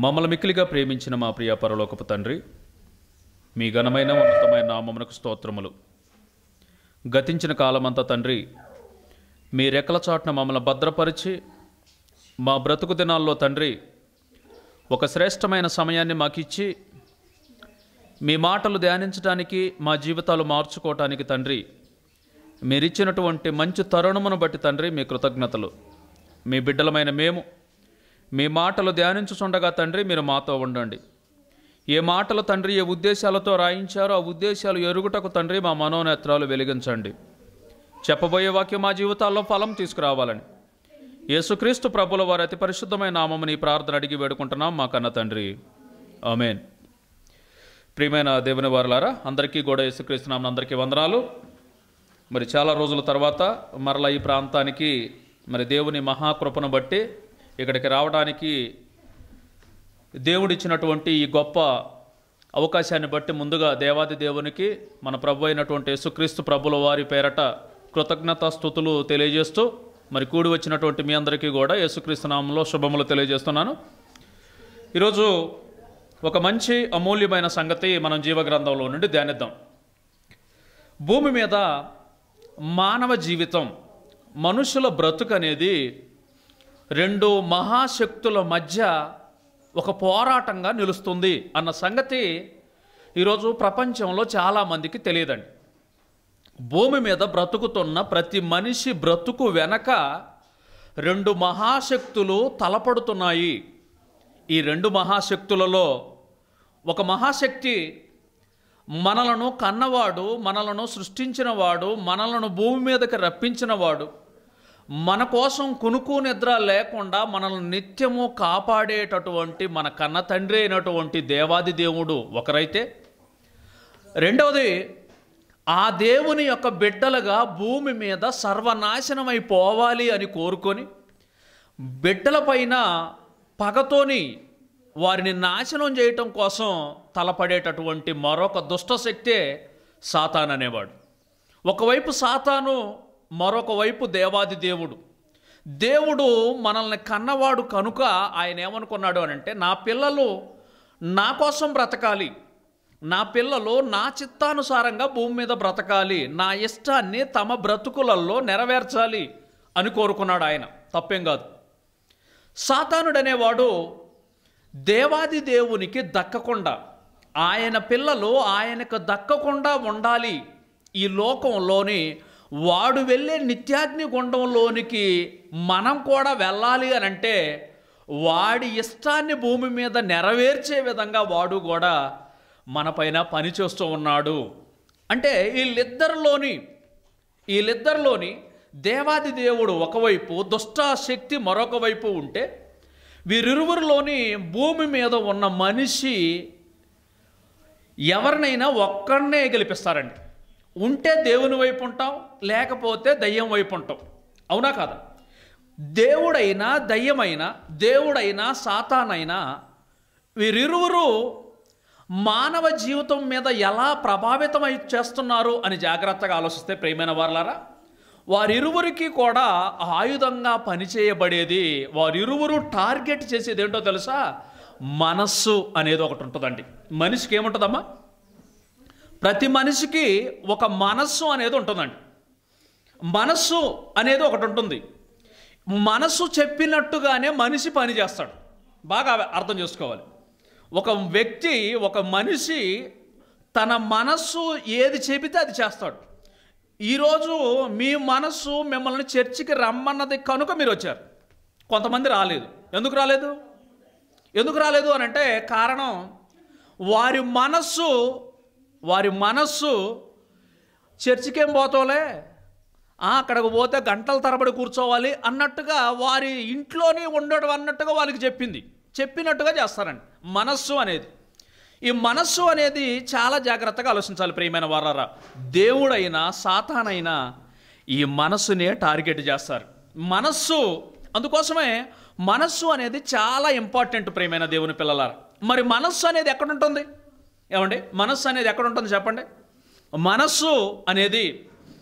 మమ్మల్ని మిక్కిలిగా ప్రేమించిన మా ప్రియ పరలోకపు తండ్రి మీ ఘనమైన ఉన్నతమైన నామమునకు స్తోత్రములు గతించిన కాలమంతా తండ్రి మీ రెక్కల చాటున మమ్మల్ని భద్రపరిచి మా బ్రతుకు దినాల్లో తండ్రి ఒక శ్రేష్టమైన సమయాన్ని మాకిచ్చి మీ మాటలు ధ్యానించడానికి మా జీవితాలు మార్చుకోవటానికి తండ్రి మీరిచ్చినటువంటి మంచి తరుణమును బట్టి తండ్రి మీ కృతజ్ఞతలు మీ బిడ్డలమైన మేము మీ మాటలు ధ్యానించుచుండగా తండ్రి మీరు మాతో ఉండండి ఏ మాటలు తండ్రి ఏ ఉద్దేశాలతో రాయించారో ఆ ఉద్దేశాలు ఎరుగుటకు తండ్రి మా మనోనేత్రాలు వెలిగించండి చెప్పబోయే వాక్యం మా జీవితాల్లో ఫలం తీసుకురావాలని యేసుక్రీస్తు ప్రభుల వారి అతి పరిశుద్ధమైన నామముని ఈ ప్రార్థన అడిగి వేడుకుంటున్నాం మా కన్న తండ్రి ఆమెన్ ప్రియమైన దేవుని వారులారా అందరికీ కూడా యేసుక్రీస్తు నామం అందరికీ వందనాలు మరి చాలా రోజుల తర్వాత మరలా ఈ ప్రాంతానికి మరి దేవుని మహాకృపను బట్టి ఇక్కడికి రావడానికి దేవుడిచ్చినటువంటి ఈ గొప్ప అవకాశాన్ని బట్టి ముందుగా దేవాది దేవునికి మన ప్రభు అయినటువంటి యేసుక్రీస్తు ప్రభుల వారి పేరట కృతజ్ఞత స్థుతులు తెలియజేస్తూ మరి కూడి వచ్చినటువంటి మీ అందరికీ కూడా యేసుక్రీస్తు నామంలో శుభములు తెలియజేస్తున్నాను ఈరోజు ఒక మంచి అమూల్యమైన సంగతి మనం జీవగ్రంథంలో నుండి ధ్యానిద్దాం భూమి మీద మానవ జీవితం మనుషుల బ్రతుకు అనేది రెండు మహాశక్తుల మధ్య ఒక పోరాటంగా నిలుస్తుంది అన్న సంగతి ఈరోజు ప్రపంచంలో చాలామందికి తెలియదండి భూమి మీద బ్రతుకుతున్న ప్రతి మనిషి బ్రతుకు వెనక రెండు మహాశక్తులు తలపడుతున్నాయి ఈ రెండు మహాశక్తులలో ఒక మహాశక్తి మనలను కన్నవాడు మనలను సృష్టించినవాడు మనలను భూమి మీదకి రప్పించినవాడు మన కోసం కునుకు నిద్ర లేకుండా మనల్ని నిత్యము కాపాడేటటువంటి మన కన్న తండ్రి అయినటువంటి దేవాది దేవుడు ఒకరైతే రెండవది ఆ దేవుని యొక్క బిడ్డలుగా భూమి మీద సర్వనాశనమైపోవాలి అని కోరుకొని బిడ్డలపైన పగతోని వారిని నాశనం చేయటం కోసం తలపడేటటువంటి మరొక దుష్టశక్తే సాతాన్ అనేవాడు ఒకవైపు సాతాను మరొక వైపు దేవాది దేవుడు దేవుడు మనల్ని కన్నవాడు కనుక ఆయన ఏమనుకున్నాడు అని అంటే నా పిల్లలు నా కోసం బ్రతకాలి నా పిల్లలు నా చిత్తానుసారంగా భూమి మీద బ్రతకాలి నా ఇష్టాన్ని తమ బ్రతుకులలో నెరవేర్చాలి అని కోరుకున్నాడు ఆయన తప్పేం కాదు సాతానుడనేవాడు దేవాది దేవునికి దక్కకుండా ఆయన పిల్లలు ఆయనకు దక్కకుండా ఉండాలి ఈ లోకంలోని వాడు వెళ్ళే నిత్యాగ్ని గుండంలోనికి మనం కూడా వెళ్ళాలి అని అంటే వాడి ఇష్టాన్ని భూమి మీద నెరవేర్చే విధంగా వాడు కూడా మనపైన పనిచేస్తూ ఉన్నాడు అంటే వీళ్ళిద్దరిలోని వీళ్ళిద్దరిలోని దేవాది దేవుడు ఒకవైపు దుష్ట శక్తి మరొక వైపు ఉంటే వీరిరువురిలోని భూమి మీద ఉన్న మనిషి ఎవరినైనా ఒక్కడనే గెలిపిస్తారండి ఉంటే దేవుని వైపు ఉంటాం లేకపోతే దయ్యం వైపు ఉంటాం అవునా కాదా దేవుడైనా దయ్యమైనా దేవుడైనా సాతానైనా వీరిరువురు మానవ జీవితం మీద ఎలా ప్రభావితం చేస్తున్నారు అని జాగ్రత్తగా ఆలోచిస్తే ప్రేమైన వారలారా వారిరువురికి కూడా ఆయుధంగా పనిచేయబడేది వారిరువురు టార్గెట్ చేసేది ఏంటో తెలుసా మనస్సు అనేది ఒకటి ఉంటుందండి మనిషికి ఏముంటుందమ్మా ప్రతి మనిషికి ఒక మనస్సు అనేది ఉంటుందండి మనస్సు అనేది ఒకటి ఉంటుంది మనస్సు చెప్పినట్టుగానే మనిషి పని చేస్తాడు బాగా అర్థం చేసుకోవాలి ఒక వ్యక్తి ఒక మనిషి తన మనస్సు ఏది చెబితే అది చేస్తాడు ఈరోజు మీ మనస్సు మిమ్మల్ని చర్చికి రమ్మన్నది కనుక మీరు వచ్చారు కొంతమంది రాలేదు ఎందుకు రాలేదు ఎందుకు రాలేదు అని అంటే కారణం వారి మనస్సు వారి మనస్సు చర్చికేం పోతావులే అక్కడికి పోతే గంటల తరబడి కూర్చోవాలి అన్నట్టుగా వారి ఇంట్లోనే ఉండడం అన్నట్టుగా వాళ్ళకి చెప్పింది చెప్పినట్టుగా చేస్తారండి మనస్సు అనేది ఈ మనస్సు అనేది చాలా జాగ్రత్తగా ఆలోచించాలి ప్రియమైన వారారా దేవుడైనా సాతానైనా ఈ మనస్సునే టార్గెట్ చేస్తారు మనస్సు అందుకోసమే మనస్సు అనేది చాలా ఇంపార్టెంట్ ప్రియమైన దేవుని పిల్లలారా మరి మనస్సు అనేది ఎక్కడ ఉంటుంది ఏమండి మనస్సు అనేది ఎక్కడ ఉంటుంది చెప్పండి మనస్సు అనేది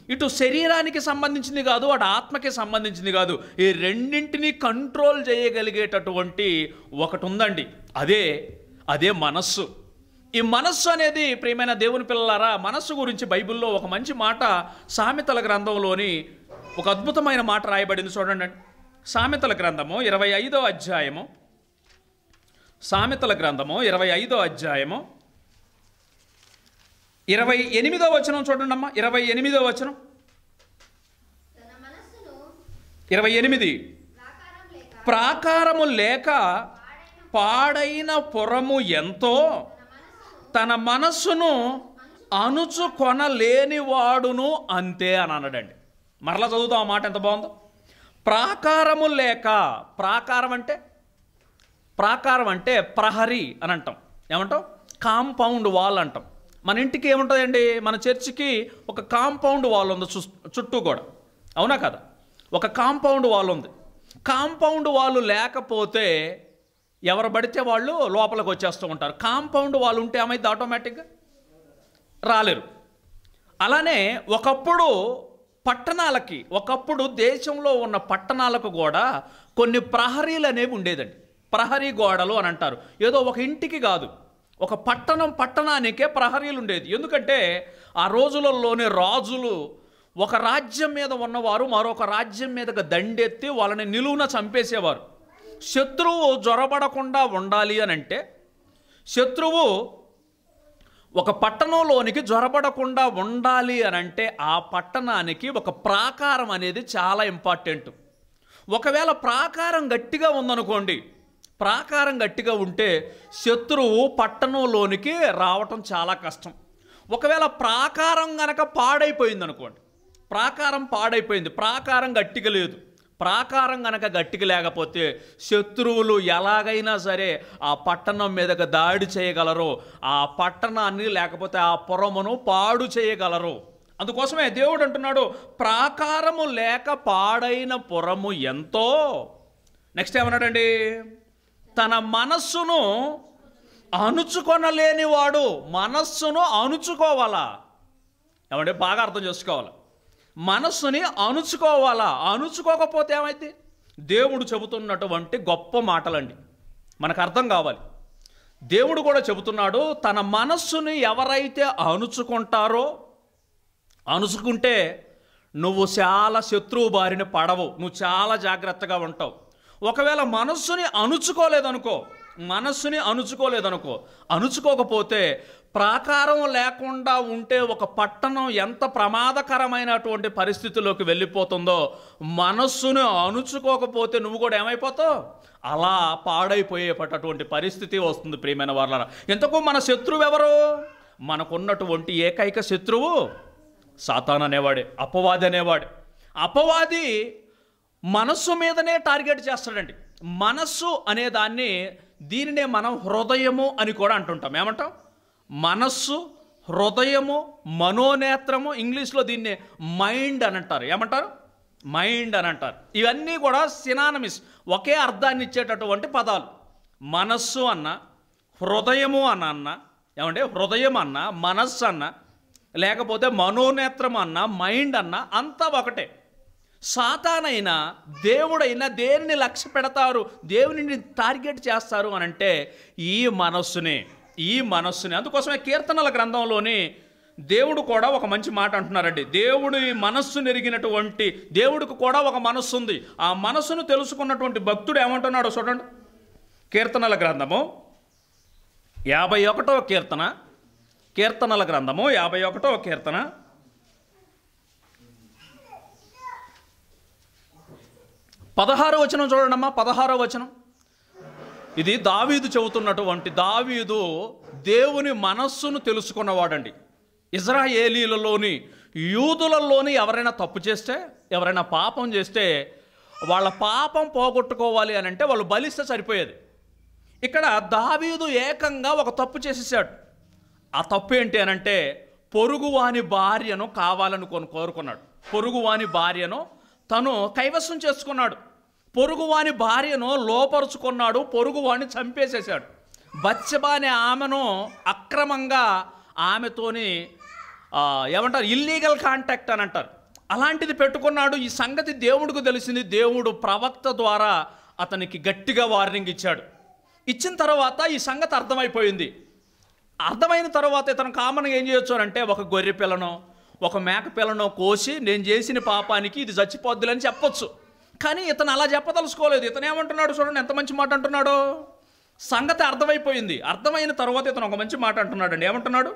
ఇటు శరీరానికి సంబంధించింది కాదు అటు ఆత్మకి సంబంధించింది కాదు ఈ రెండింటిని కంట్రోల్ చేయగలిగేటటువంటి ఒకటి ఉందండి అదే అదే మనస్సు ఈ మనస్సు అనేది ప్రియమైన దేవుని పిల్లలారా మనస్సు గురించి బైబిల్లో ఒక మంచి మాట సామెతల గ్రంథంలోని ఒక అద్భుతమైన మాట రాయబడింది చూడండి సామెతల గ్రంథము ఇరవై ఐదో అధ్యాయము సామెతల గ్రంథము ఇరవై ఐదో అధ్యాయము ఇరవై ఎనిమిదో వచనం చూడండి అమ్మా ఇరవై ఎనిమిదో వచనం తన మనస్సును ఇరవై ఎనిమిది ప్రాకారం లేక ప్రాకారము లేక పాడైన పురము ఎంతో తన మనస్సును అణుచుకొనలేని వాడును అంతే అని అన్నాడండి మరలా చదువుతాం ఆ మాట ఎంత బాగుందో ప్రాకారము లేక ప్రాకారం అంటే ప్రాకారం అంటే ప్రహరీ అని అంటాం ఏమంటాం కాంపౌండ్ వాల్ అంటాం మన ఇంటికి ఏముంటుందండి మన చర్చికి ఒక కాంపౌండ్ వాల్ ఉంది చు- చుట్టూ కూడా అవునా కదా ఒక కాంపౌండ్ వాల్ ఉంది కాంపౌండ్ వాళ్ళు లేకపోతే ఎవరు పడితే వాళ్ళు లోపలికి వచ్చేస్తూ ఉంటారు కాంపౌండ్ వాళ్ళు ఉంటే ఏమైంది ఆటోమేటిక్గా రాలేరు అలానే ఒకప్పుడు పట్టణాలకి ఒకప్పుడు దేశంలో ఉన్న పట్టణాలకు కూడా కొన్ని ప్రహరీలు అనేవి ఉండేదండి ప్రహరీ గోడలు అని అంటారు ఏదో ఒక ఇంటికి కాదు ఒక పట్టణం పట్టణానికే ప్రహరీలు ఉండేది ఎందుకంటే ఆ రోజులలోని రాజులు ఒక రాజ్యం మీద ఉన్నవారు మరొక రాజ్యం మీదకి దండెత్తి వాళ్ళని నిలువున చంపేసేవారు శత్రువు జ్వరబడకుండా ఉండాలి అని అంటే శత్రువు ఒక పట్టణంలోనికి జ్వరపడకుండా ఉండాలి అని అంటే ఆ పట్టణానికి ఒక ప్రాకారం అనేది చాలా ఇంపార్టెంట్ ఒకవేళ ప్రాకారం గట్టిగా ఉందనుకోండి ప్రాకారం గట్టిగా ఉంటే శత్రువు పట్టణంలోనికి రావటం చాలా కష్టం ఒకవేళ ప్రాకారం గనక పాడైపోయింది అనుకోండి ప్రాకారం పాడైపోయింది ప్రాకారం గట్టిగా లేదు ప్రాకారం గనక గట్టిగా లేకపోతే శత్రువులు ఎలాగైనా సరే ఆ పట్టణం మీదకి దాడి చేయగలరు ఆ పట్టణాన్ని లేకపోతే ఆ పురమును పాడు చేయగలరు అందుకోసమే దేవుడు అంటున్నాడు ప్రాకారము లేక పాడైన పురము ఎంతో నెక్స్ట్ ఏమన్నాడండి తన మనస్సును అణుచుకొనలేనివాడు మనస్సును అణుచుకోవాలా ఏమంటే బాగా అర్థం చేసుకోవాలి మనస్సుని అణుచుకోవాలా అణుచుకోకపోతే ఏమైంది దేవుడు చెబుతున్నటువంటి గొప్ప మాటలండి మనకు అర్థం కావాలి దేవుడు కూడా చెబుతున్నాడు తన మనస్సుని ఎవరైతే అణుచుకుంటారో అణుచుకుంటే నువ్వు చాలా శత్రువు బారిన పడవు నువ్వు చాలా జాగ్రత్తగా ఉంటావు ఒకవేళ మనస్సుని అణుచుకోలేదనుకో మనస్సుని అణుచుకోలేదనుకో అణుచుకోకపోతే ప్రాకారం లేకుండా ఉంటే ఒక పట్టణం ఎంత ప్రమాదకరమైనటువంటి పరిస్థితిలోకి వెళ్ళిపోతుందో మనస్సును అణుచుకోకపోతే నువ్వు కూడా ఏమైపోతావు అలా పాడైపోయేటటువంటి పరిస్థితి వస్తుంది ప్రియమైన వాళ్ళ ఎంతకు మన శత్రువు ఎవరు మనకున్నటువంటి ఏకైక శత్రువు సాతాన్ అనేవాడే అపవాది అనేవాడు అపవాది మనస్సు మీదనే టార్గెట్ చేస్తాడండి మనస్సు అనే దాన్ని దీనినే మనం హృదయము అని కూడా అంటుంటాం ఏమంటాం మనస్సు హృదయము మనోనేత్రము ఇంగ్లీష్లో దీన్ని మైండ్ అని అంటారు ఏమంటారు మైండ్ అని అంటారు ఇవన్నీ కూడా సినానమిస్ ఒకే అర్థాన్ని ఇచ్చేటటువంటి పదాలు మనస్సు అన్న హృదయము అన్న అన్న ఏమంటే హృదయం అన్న మనస్సు అన్న లేకపోతే మనోనేత్రం అన్న మైండ్ అన్న అంతా ఒకటే సాతానైనా దేవుడైనా దేన్ని లక్ష్య పెడతారు దేవుని టార్గెట్ చేస్తారు అని అంటే ఈ మనస్సుని ఈ మనస్సుని అందుకోసమే కీర్తనల గ్రంథంలోని దేవుడు కూడా ఒక మంచి మాట అంటున్నారండి దేవుడి మనస్సు నెరిగినటువంటి దేవుడికి కూడా ఒక మనస్సు ఉంది ఆ మనస్సును తెలుసుకున్నటువంటి భక్తుడు ఏమంటున్నాడో చూడండి కీర్తనల గ్రంథము యాభై ఒకటో కీర్తన కీర్తనల గ్రంథము యాభై ఒకటో కీర్తన పదహారో వచనం చూడండమ్మా పదహారో వచనం ఇది దావీదు చెబుతున్నటువంటి దావీదు దేవుని మనస్సును తెలుసుకున్నవాడండి ఇజ్రాయేలీలలోని యూదులలోని ఎవరైనా తప్పు చేస్తే ఎవరైనా పాపం చేస్తే వాళ్ళ పాపం పోగొట్టుకోవాలి అని అంటే వాళ్ళు బలిస్తే సరిపోయేది ఇక్కడ దావీదు ఏకంగా ఒక తప్పు చేసేసాడు ఆ తప్పు ఏంటి అని అంటే పొరుగువాని భార్యను కావాలని కొని కోరుకున్నాడు పొరుగువాని భార్యను తను కైవసం చేసుకున్నాడు పొరుగువాని భార్యను లోపరుచుకున్నాడు పొరుగువాని చంపేసేశాడు బచ్చబా అనే ఆమెను అక్రమంగా ఆమెతోని ఆ, ఏమంటారు ఇల్లీగల్ కాంటాక్ట్ అని అంటారు అలాంటిది పెట్టుకున్నాడు ఈ సంగతి దేవుడికి తెలిసింది దేవుడు ప్రవక్త ద్వారా అతనికి గట్టిగా వార్నింగ్ ఇచ్చాడు ఇచ్చిన తర్వాత ఈ సంగతి అర్థమైపోయింది అర్థమైన తర్వాత ఇతను కామన్గా ఏం చేయొచ్చు అని అంటే ఒక గొర్రె పిల్లనో ఒక మేక పిల్లనో కోసి నేను చేసిన పాపానికి ఇది చచ్చిపోద్దులని చెప్పొచ్చు కానీ ఇతను అలా చెప్పదలుచుకోలేదు ఇతను ఏమంటున్నాడు చూడండి ఎంత మంచి మాట అంటున్నాడు సంగతి అర్థమైపోయింది అర్థమైన తర్వాత ఇతను ఒక మంచి మాట అంటున్నాడు అండి ఏమంటున్నాడు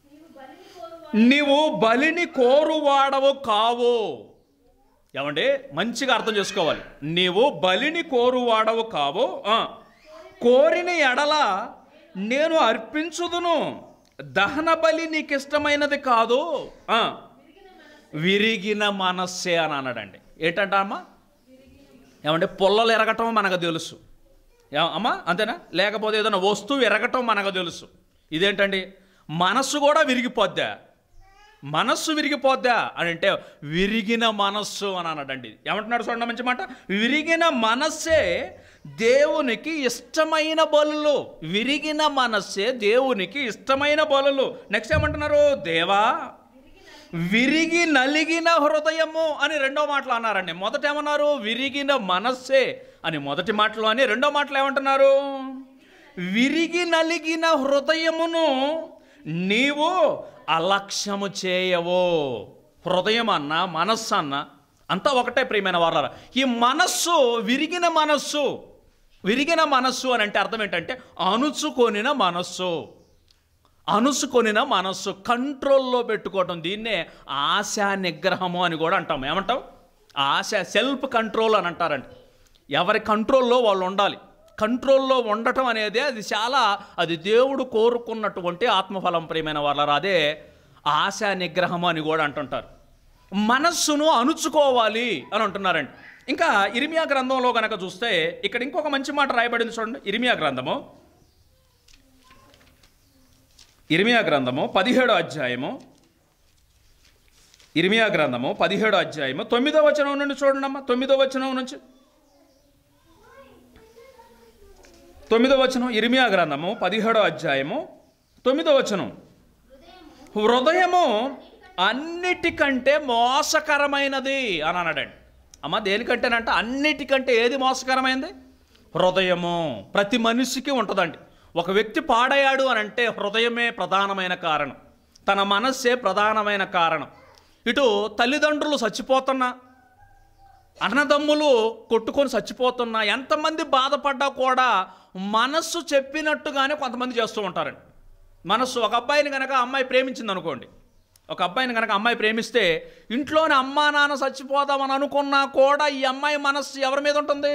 నీవు బలిని కోరువాడవు కావు ఏమండి మంచిగా అర్థం చేసుకోవాలి నీవు బలిని కోరువాడవు కావు ఆ, కోరిన ఎడల నేను అర్పించుదును దహన బలి నీకు ఇష్టమైనది కాదు ఆ, విరిగిన మనస్సే అని అన్నాడండి ఏంటంట అమ్మా ఏమంటే పుల్లలు ఎరగటం మనకు తెలుసు ఏ- అమ్మా అంతేనా లేకపోతే ఏదైనా వస్తువు ఎరగటం మనకు తెలుసు ఇదేంటండి మనస్సు కూడా విరిగిపోద్దా మనస్సు విరిగిపోద్దా అని అంటే విరిగిన మనస్సు అని అన్నాడండి ఏమంటున్నాడు చూడండి మంచి మాట విరిగిన మనస్సే దేవునికి ఇష్టమైన బలులు విరిగిన మనస్సే దేవునికి ఇష్టమైన బలులు నెక్స్ట్ ఏమంటున్నారు దేవా విరిగి నలిగిన హృదయము అని రెండో మాటలు అన్నారండి మొదట ఏమన్నారు విరిగిన మనస్సే అని మొదటి మాటలు అని రెండో మాటలు ఏమంటున్నారు విరిగి నలిగిన హృదయమును నీవు అలక్ష్యము చేయవో హృదయం అన్న మనస్సు అన్న అంతా ఒకటే ప్రియమైన వారాల ఈ మనస్సు విరిగిన మనస్సు విరిగిన మనస్సు అని అంటే అర్థం ఏంటంటే అణుచుకొనిన మనస్సు అనుసుకొనిన మనస్సు కంట్రోల్లో పెట్టుకోవటం దీన్నే ఆశా నిగ్రహము అని కూడా అంటాం ఏమంటాం ఆశ సెల్ఫ్ కంట్రోల్ అని అంటారండి ఎవరి కంట్రోల్లో వాళ్ళు ఉండాలి కంట్రోల్లో ఉండటం అనేది అది చాలా అది దేవుడు కోరుకున్నటువంటి ఆత్మఫలం ప్రియమైన వాళ్ళ అదే ఆశా నిగ్రహము అని కూడా అంటుంటారు మనస్సును అణుచుకోవాలి అని అంటున్నారండి ఇంకా ఇరిమియా గ్రంథంలో కనుక చూస్తే ఇక్కడ ఇంకొక మంచి మాట రాయబడింది చూడండి ఇరిమియా గ్రంథము ఇర్మియా గ్రంథము పదిహేడో అధ్యాయము ఇర్మియా గ్రంథము పదిహేడో అధ్యాయము తొమ్మిదో వచనం నుండి చూడండి అమ్మా తొమ్మిదో వచనం నుంచి తొమ్మిదో వచనం ఇర్మియా గ్రంథము పదిహేడో అధ్యాయము తొమ్మిదో వచనం హృదయము అన్నిటికంటే మోసకరమైనది అని అన్నాడండి అమ్మ దేనికంటేనంట అన్నిటికంటే ఏది మోసకరమైనది హృదయము ప్రతి మనిషికి ఉంటుందండి ఒక వ్యక్తి పాడయ్యాడు అని అంటే హృదయమే ప్రధానమైన కారణం తన మనస్సే ప్రధానమైన కారణం ఇటు తల్లిదండ్రులు చచ్చిపోతున్నా అన్నదమ్ములు కొట్టుకొని చచ్చిపోతున్నా ఎంతమంది బాధపడ్డా కూడా మనస్సు చెప్పినట్టుగానే కొంతమంది చేస్తూ ఉంటారండి మనస్సు ఒక అబ్బాయిని కనుక అమ్మాయి ప్రేమించింది అనుకోండి ఒక అబ్బాయిని కనుక అమ్మాయి ప్రేమిస్తే ఇంట్లోనే అమ్మా నాన్న చచ్చిపోదామని అనుకున్నా కూడా ఈ అమ్మాయి మనస్సు ఎవరి మీద ఉంటుంది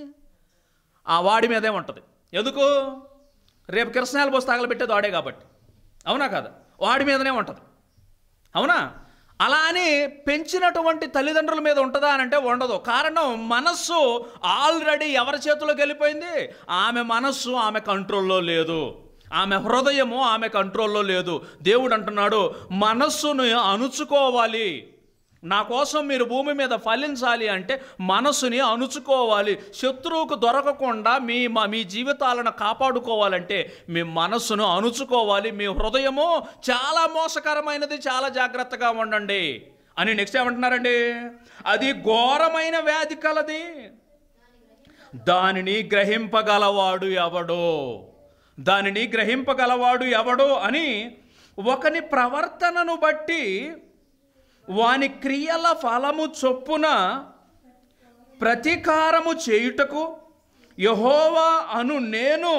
ఆ వాడి మీదే ఉంటుంది ఎందుకు రేపు కిరసనాలు పోసి తగలబెట్టేది వాడే కాబట్టి అవునా కాదా వాడి మీదనే ఉంటుంది అవునా అలా అని పెంచినటువంటి తల్లిదండ్రుల మీద ఉంటుందా అని అంటే ఉండదు కారణం మనస్సు ఆల్రెడీ ఎవరి చేతిలోకి వెళ్ళిపోయింది ఆమె మనస్సు ఆమె కంట్రోల్లో లేదు ఆమె హృదయము ఆమె కంట్రోల్లో లేదు దేవుడు అంటున్నాడు మనస్సును అణుచుకోవాలి నా కోసం మీరు భూమి మీద ఫలించాలి అంటే మనస్సుని అణుచుకోవాలి శత్రువుకు దొరకకుండా మీ మా మీ జీవితాలను కాపాడుకోవాలంటే మీ మనస్సును అణుచుకోవాలి మీ హృదయము చాలా మోసకరమైనది చాలా జాగ్రత్తగా ఉండండి అని నెక్స్ట్ ఏమంటున్నారండి అది ఘోరమైన వ్యాధి కలది దానిని గ్రహింపగలవాడు ఎవడో దానిని గ్రహింపగలవాడు ఎవడో అని ఒకని ప్రవర్తనను బట్టి వాని క్రియల ఫలము చొప్పున ప్రతీకారము చేయుటకు యహోవా అను నేను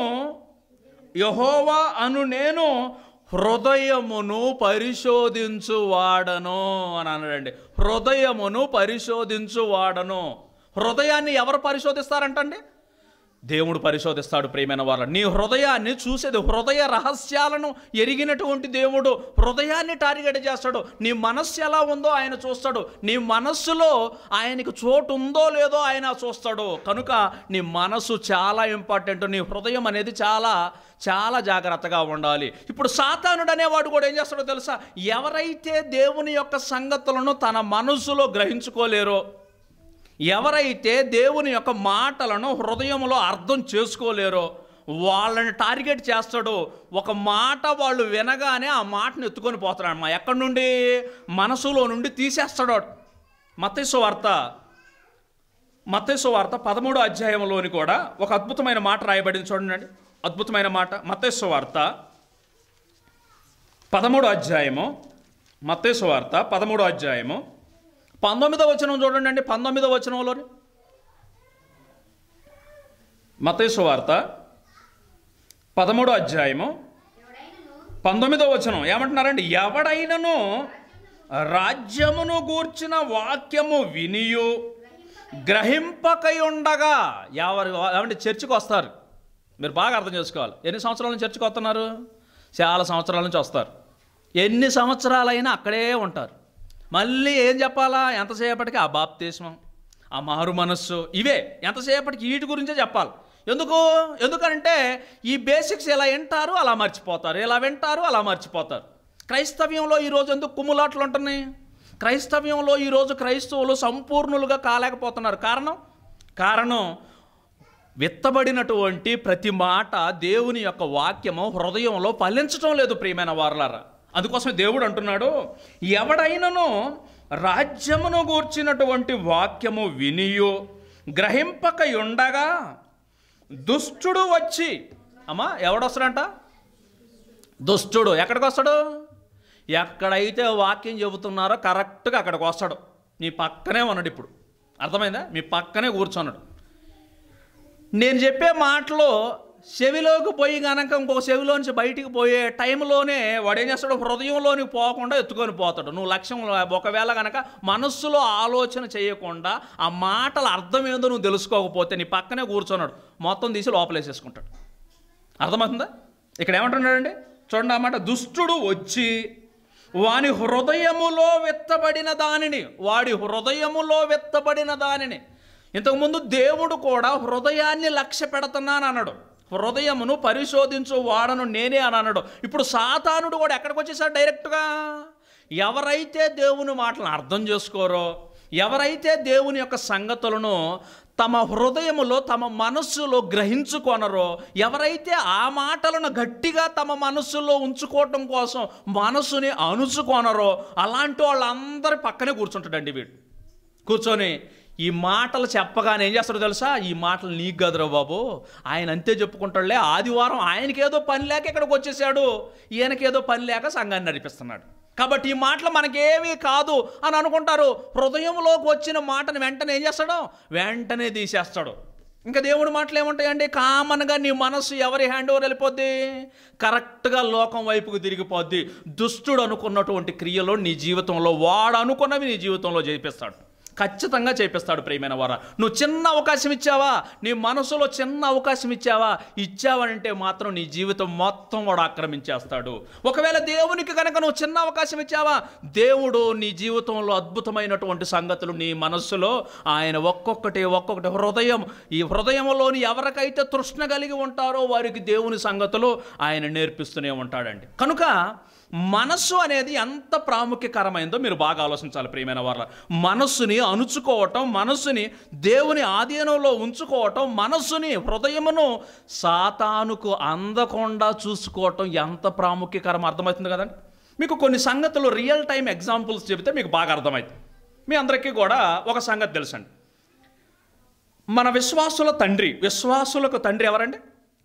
యహోవా అను నేను హృదయమును పరిశోధించువాడను అని అన్నాడండి హృదయమును పరిశోధించువాడను హృదయాన్ని ఎవరు పరిశోధిస్తారంటండి దేవుడు పరిశోధిస్తాడు ప్రియమైన వాళ్ళ నీ హృదయాన్ని చూసేది హృదయ రహస్యాలను ఎరిగినటువంటి దేవుడు హృదయాన్ని టార్గెట్ చేస్తాడు నీ మనస్సు ఎలా ఉందో ఆయన చూస్తాడు నీ మనస్సులో ఆయనకు చోటు ఉందో లేదో ఆయన చూస్తాడు కనుక నీ మనస్సు చాలా ఇంపార్టెంట్ నీ హృదయం అనేది చాలా చాలా జాగ్రత్తగా ఉండాలి ఇప్పుడు సాతానుడు అనేవాడు కూడా ఏం చేస్తాడో తెలుసా ఎవరైతే దేవుని యొక్క సంగతులను తన మనస్సులో గ్రహించుకోలేరో ఎవరైతే దేవుని యొక్క మాటలను హృదయంలో అర్థం చేసుకోలేరో వాళ్ళని టార్గెట్ చేస్తాడో ఒక మాట వాళ్ళు వినగానే ఆ మాటను ఎత్తుకొని పోతాడు అమ్మా ఎక్కడి నుండి మనసులో నుండి తీసేస్తాడు వాడు. మత్తైసు వార్త మత్తైసు వార్త పదమూడో అధ్యాయంలోని కూడా ఒక అద్భుతమైన మాట రాయబడింది చూడండి అద్భుతమైన మాట మత్తైసు వార్త పదమూడో అధ్యాయము మత్తైసు వార్త పదమూడో అధ్యాయము పంతొమ్మిదో వచనం చూడండి అండి పంతొమ్మిదో వచనంలోని మత్తైసు వార్త పదమూడో అధ్యాయము ఎవడైనను పంతొమ్మిదో వచనం ఏమంటున్నారండి ఎవడైనను రాజ్యమును గూర్చిన వాక్యము వినియు గ్రహింపకై ఉండగా ఎవరు ఏమంటే చర్చికి వస్తారు మీరు బాగా అర్థం చేసుకోవాలి ఎన్ని సంవత్సరాల నుంచి చర్చికి వస్తున్నారు చాలా సంవత్సరాల నుంచి వస్తారు ఎన్ని సంవత్సరాలైనా అక్కడే ఉంటారు మళ్ళీ ఏం చెప్పాలా ఎంతసేపటికి ఆ బాప్తీస్మం ఆ మారు మనస్సు ఇవే ఎంతసేపటికి వీటి గురించే చెప్పాలి ఎందుకు ఎందుకంటే ఈ బేసిక్స్ ఎలా వింటారు అలా మర్చిపోతారు ఎలా వింటారు అలా మర్చిపోతారు క్రైస్తవ్యంలో ఈరోజు ఎందుకు కుమ్ములాట్లు ఉంటున్నాయి క్రైస్తవ్యంలో ఈరోజు క్రైస్తవులు సంపూర్ణులుగా కాలేకపోతున్నారు కారణం కారణం విత్తబడినటువంటి ప్రతి మాట దేవుని యొక్క వాక్యము హృదయంలో ఫలించటం లేదు ప్రియమైన వారలారా అందుకోసమే దేవుడు అంటున్నాడు ఎవడైనను రాజ్యమును గూర్చినటువంటి వాక్యము వినియు గ్రహింపక ఉండగా దుష్టుడు వచ్చి అమ్మా ఎవడొస్తాడంట దుష్టుడు ఎక్కడికి వస్తాడు ఎక్కడైతే వాక్యం చెబుతున్నారో కరెక్ట్గా అక్కడికి వస్తాడు నీ పక్కనే ఉన్నాడు ఇప్పుడు అర్థమైందా మీ పక్కనే కూర్చున్నాడు నేను చెప్పే మాటలో చెవిలోకి పోయి గనక ఇంకొక చెవిలోంచి బయటికి పోయే టైంలోనే వాడు ఏం చేస్తాడు హృదయంలోనికి పోకుండా ఎత్తుకొని పోతాడు నువ్వు లక్ష్యం ఒకవేళ గనక మనస్సులో ఆలోచన చేయకుండా ఆ మాటల అర్థం ఏందో నువ్వు తెలుసుకోకపోతే నీ పక్కనే కూర్చున్నాడు మొత్తం తీసి లోపలేసేసుకుంటాడు అర్థమవుతుందా ఇక్కడ ఏమంటున్నాడండి చూడండి అన్నమాట దుష్టుడు వచ్చి వాని హృదయములో వెత్తబడిన దానిని వాడి హృదయములో వెత్తబడిన దానిని ఇంతకుముందు దేవుడు కూడా హృదయాన్ని లక్ష్య పెడుతున్నాను అన్నాడు హృదయమును పరిశోధించు వాడను నేనే అని అన్నాడు ఇప్పుడు సాతానుడు కూడా ఎక్కడికి వచ్చేసాడు డైరెక్ట్గా ఎవరైతే దేవుని మాటలను అర్థం చేసుకోరో ఎవరైతే దేవుని యొక్క సంగతులను తమ హృదయములో తమ మనస్సులో గ్రహించుకొనరో ఎవరైతే ఆ మాటలను గట్టిగా తమ మనస్సులో ఉంచుకోవటం కోసం మనస్సుని అణుచుకొనరో అలాంటి వాళ్ళందరి పక్కనే కూర్చుంటాడండి వీడు కూర్చొని ఈ మాటలు చెప్పగానే ఏం చేస్తాడో తెలుసా ఈ మాటలు నీకు గదరా బాబు ఆయన అంతే చెప్పుకుంటాడులే ఆదివారం ఆయనకేదో పని లేక ఇక్కడికి వచ్చేసాడు ఈయనకేదో పని లేక సంఘాన్ని నడిపిస్తున్నాడు కాబట్టి ఈ మాటలు మనకేమీ కాదు అని అనుకుంటారు హృదయంలోకి వచ్చిన మాటను వెంటనే ఏం చేస్తాడు వెంటనే తీసేస్తాడు ఇంకా దేవుడి మాటలు ఏముంటాయండి కామన్గా నీ మనస్సు ఎవరి హ్యాండ్ ఓవర్ వెళ్ళిపోద్ది కరెక్ట్గా లోకం వైపుకు తిరిగిపోద్ది దుష్టుడు అనుకున్నటువంటి క్రియలో నీ జీవితంలో వాడు అనుకున్నవి నీ జీవితంలో చేపిస్తాడు ఖచ్చితంగా చేపిస్తాడు ప్రియమైన వారా నువ్వు చిన్న అవకాశం ఇచ్చావా నీ మనసులో చిన్న అవకాశం ఇచ్చావా ఇచ్చావంటే మాత్రం నీ జీవితం మొత్తం వాడు ఆక్రమించేస్తాడు ఒకవేళ దేవునికి కనుక నువ్వు చిన్న అవకాశం ఇచ్చావా దేవుడు నీ జీవితంలో అద్భుతమైనటువంటి సంగతులు నీ మనస్సులో ఆయన ఒక్కొక్కటి ఒక్కొక్కటి హృదయం ఈ హృదయంలోని ఎవరికైతే తృష్ణ కలిగి ఉంటారో వారికి దేవుని సంగతులు ఆయన నేర్పిస్తూనే ఉంటాడండి కనుక మనస్సు అనేది ఎంత ప్రాముఖ్యకరమైందో మీరు బాగా ఆలోచించాలి ప్రియమైన వాళ్ళ మనస్సుని అణుచుకోవటం మనస్సుని దేవుని ఆధీనంలో ఉంచుకోవటం మనస్సుని హృదయమును సాతానుకు అందకుండా చూసుకోవటం ఎంత ప్రాముఖ్యకరం అర్థమవుతుంది కదండి మీకు కొన్ని సంగతులు రియల్ టైం ఎగ్జాంపుల్స్ చెబితే మీకు బాగా అర్థమవుతుంది మీ అందరికీ కూడా ఒక సంగతి తెలుసండి మన విశ్వాసుల తండ్రి విశ్వాసులకు తండ్రి ఎవరండి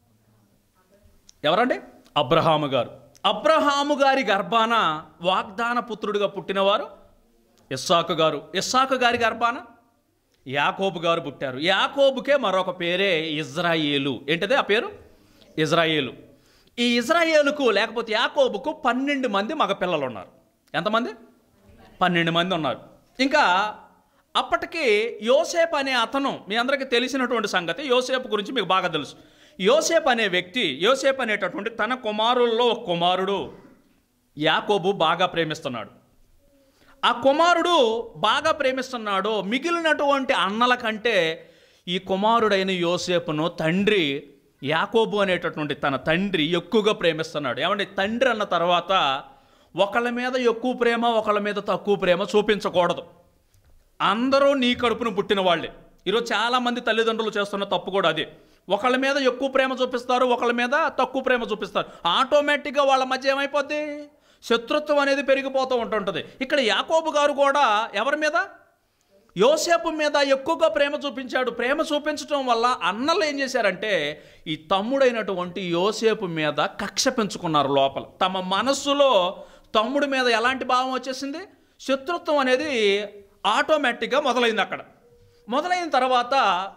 ఎవరండి అబ్రహాము గారు అబ్రహాము గారి గర్భాన వాగ్దాన పుత్రుడిగా పుట్టినవారు ఇస్సాకు గారు ఇస్సాకు గారి గర్భాన యాకోబు గారు పుట్టారు యాకోబుకే మరొక పేరే ఇజ్రాయేలు ఏంటిదే ఆ పేరు ఇజ్రాయేలు ఈ ఇజ్రాయేలుకు లేకపోతే యాకోబుకు పన్నెండు మంది మగపిల్లలు ఉన్నారు ఎంతమంది పన్నెండు మంది ఉన్నారు ఇంకా అప్పటికి యోసేపు అనే అతను మీ అందరికీ తెలిసినటువంటి సంగతి యోసేపు గురించి మీకు బాగా తెలుసు యోసేపు అనే వ్యక్తి యోసేపు అనేటటువంటి తన కుమారుల్లో ఒక కుమారుడు యాకోబు బాగా ప్రేమిస్తున్నాడు ఆ కుమారుడు బాగా ప్రేమిస్తున్నాడు మిగిలినటువంటి అన్నల కంటే ఈ కుమారుడైన యోసేపును తండ్రి యాకోబు అనేటటువంటి తన తండ్రి ఎక్కువగా ప్రేమిస్తున్నాడు ఏమంటే తండ్రి అన్న తర్వాత ఒకళ్ళ మీద ఎక్కువ ప్రేమ ఒకళ్ళ మీద తక్కువ ప్రేమ చూపించకూడదు అందరూ నీ కడుపును పుట్టిన వాళ్ళే ఈరోజు చాలామంది తల్లిదండ్రులు చేస్తున్న తప్పు కూడా అదే ఒకళ్ళ మీద ఎక్కువ ప్రేమ చూపిస్తారు ఒకళ్ళ మీద తక్కువ ప్రేమ చూపిస్తారు ఆటోమేటిక్గా వాళ్ళ మధ్య ఏమైపోద్ది శత్రుత్వం అనేది పెరిగిపోతూ ఉంటుంటుంది ఇక్కడ యాకోబు గారు కూడా ఎవరి మీద యోసేపు మీద ఎక్కువగా ప్రేమ చూపించాడు ప్రేమ చూపించడం వల్ల అన్నలు ఏం చేశారంటే ఈ తమ్ముడైనటువంటి యోసేపు మీద కక్ష పెంచుకున్నారు లోపల తమ మనస్సులో తమ్ముడి మీద ఎలాంటి భావం వచ్చేసింది శత్రుత్వం అనేది ఆటోమేటిక్గా మొదలైంది అక్కడ మొదలైన తర్వాత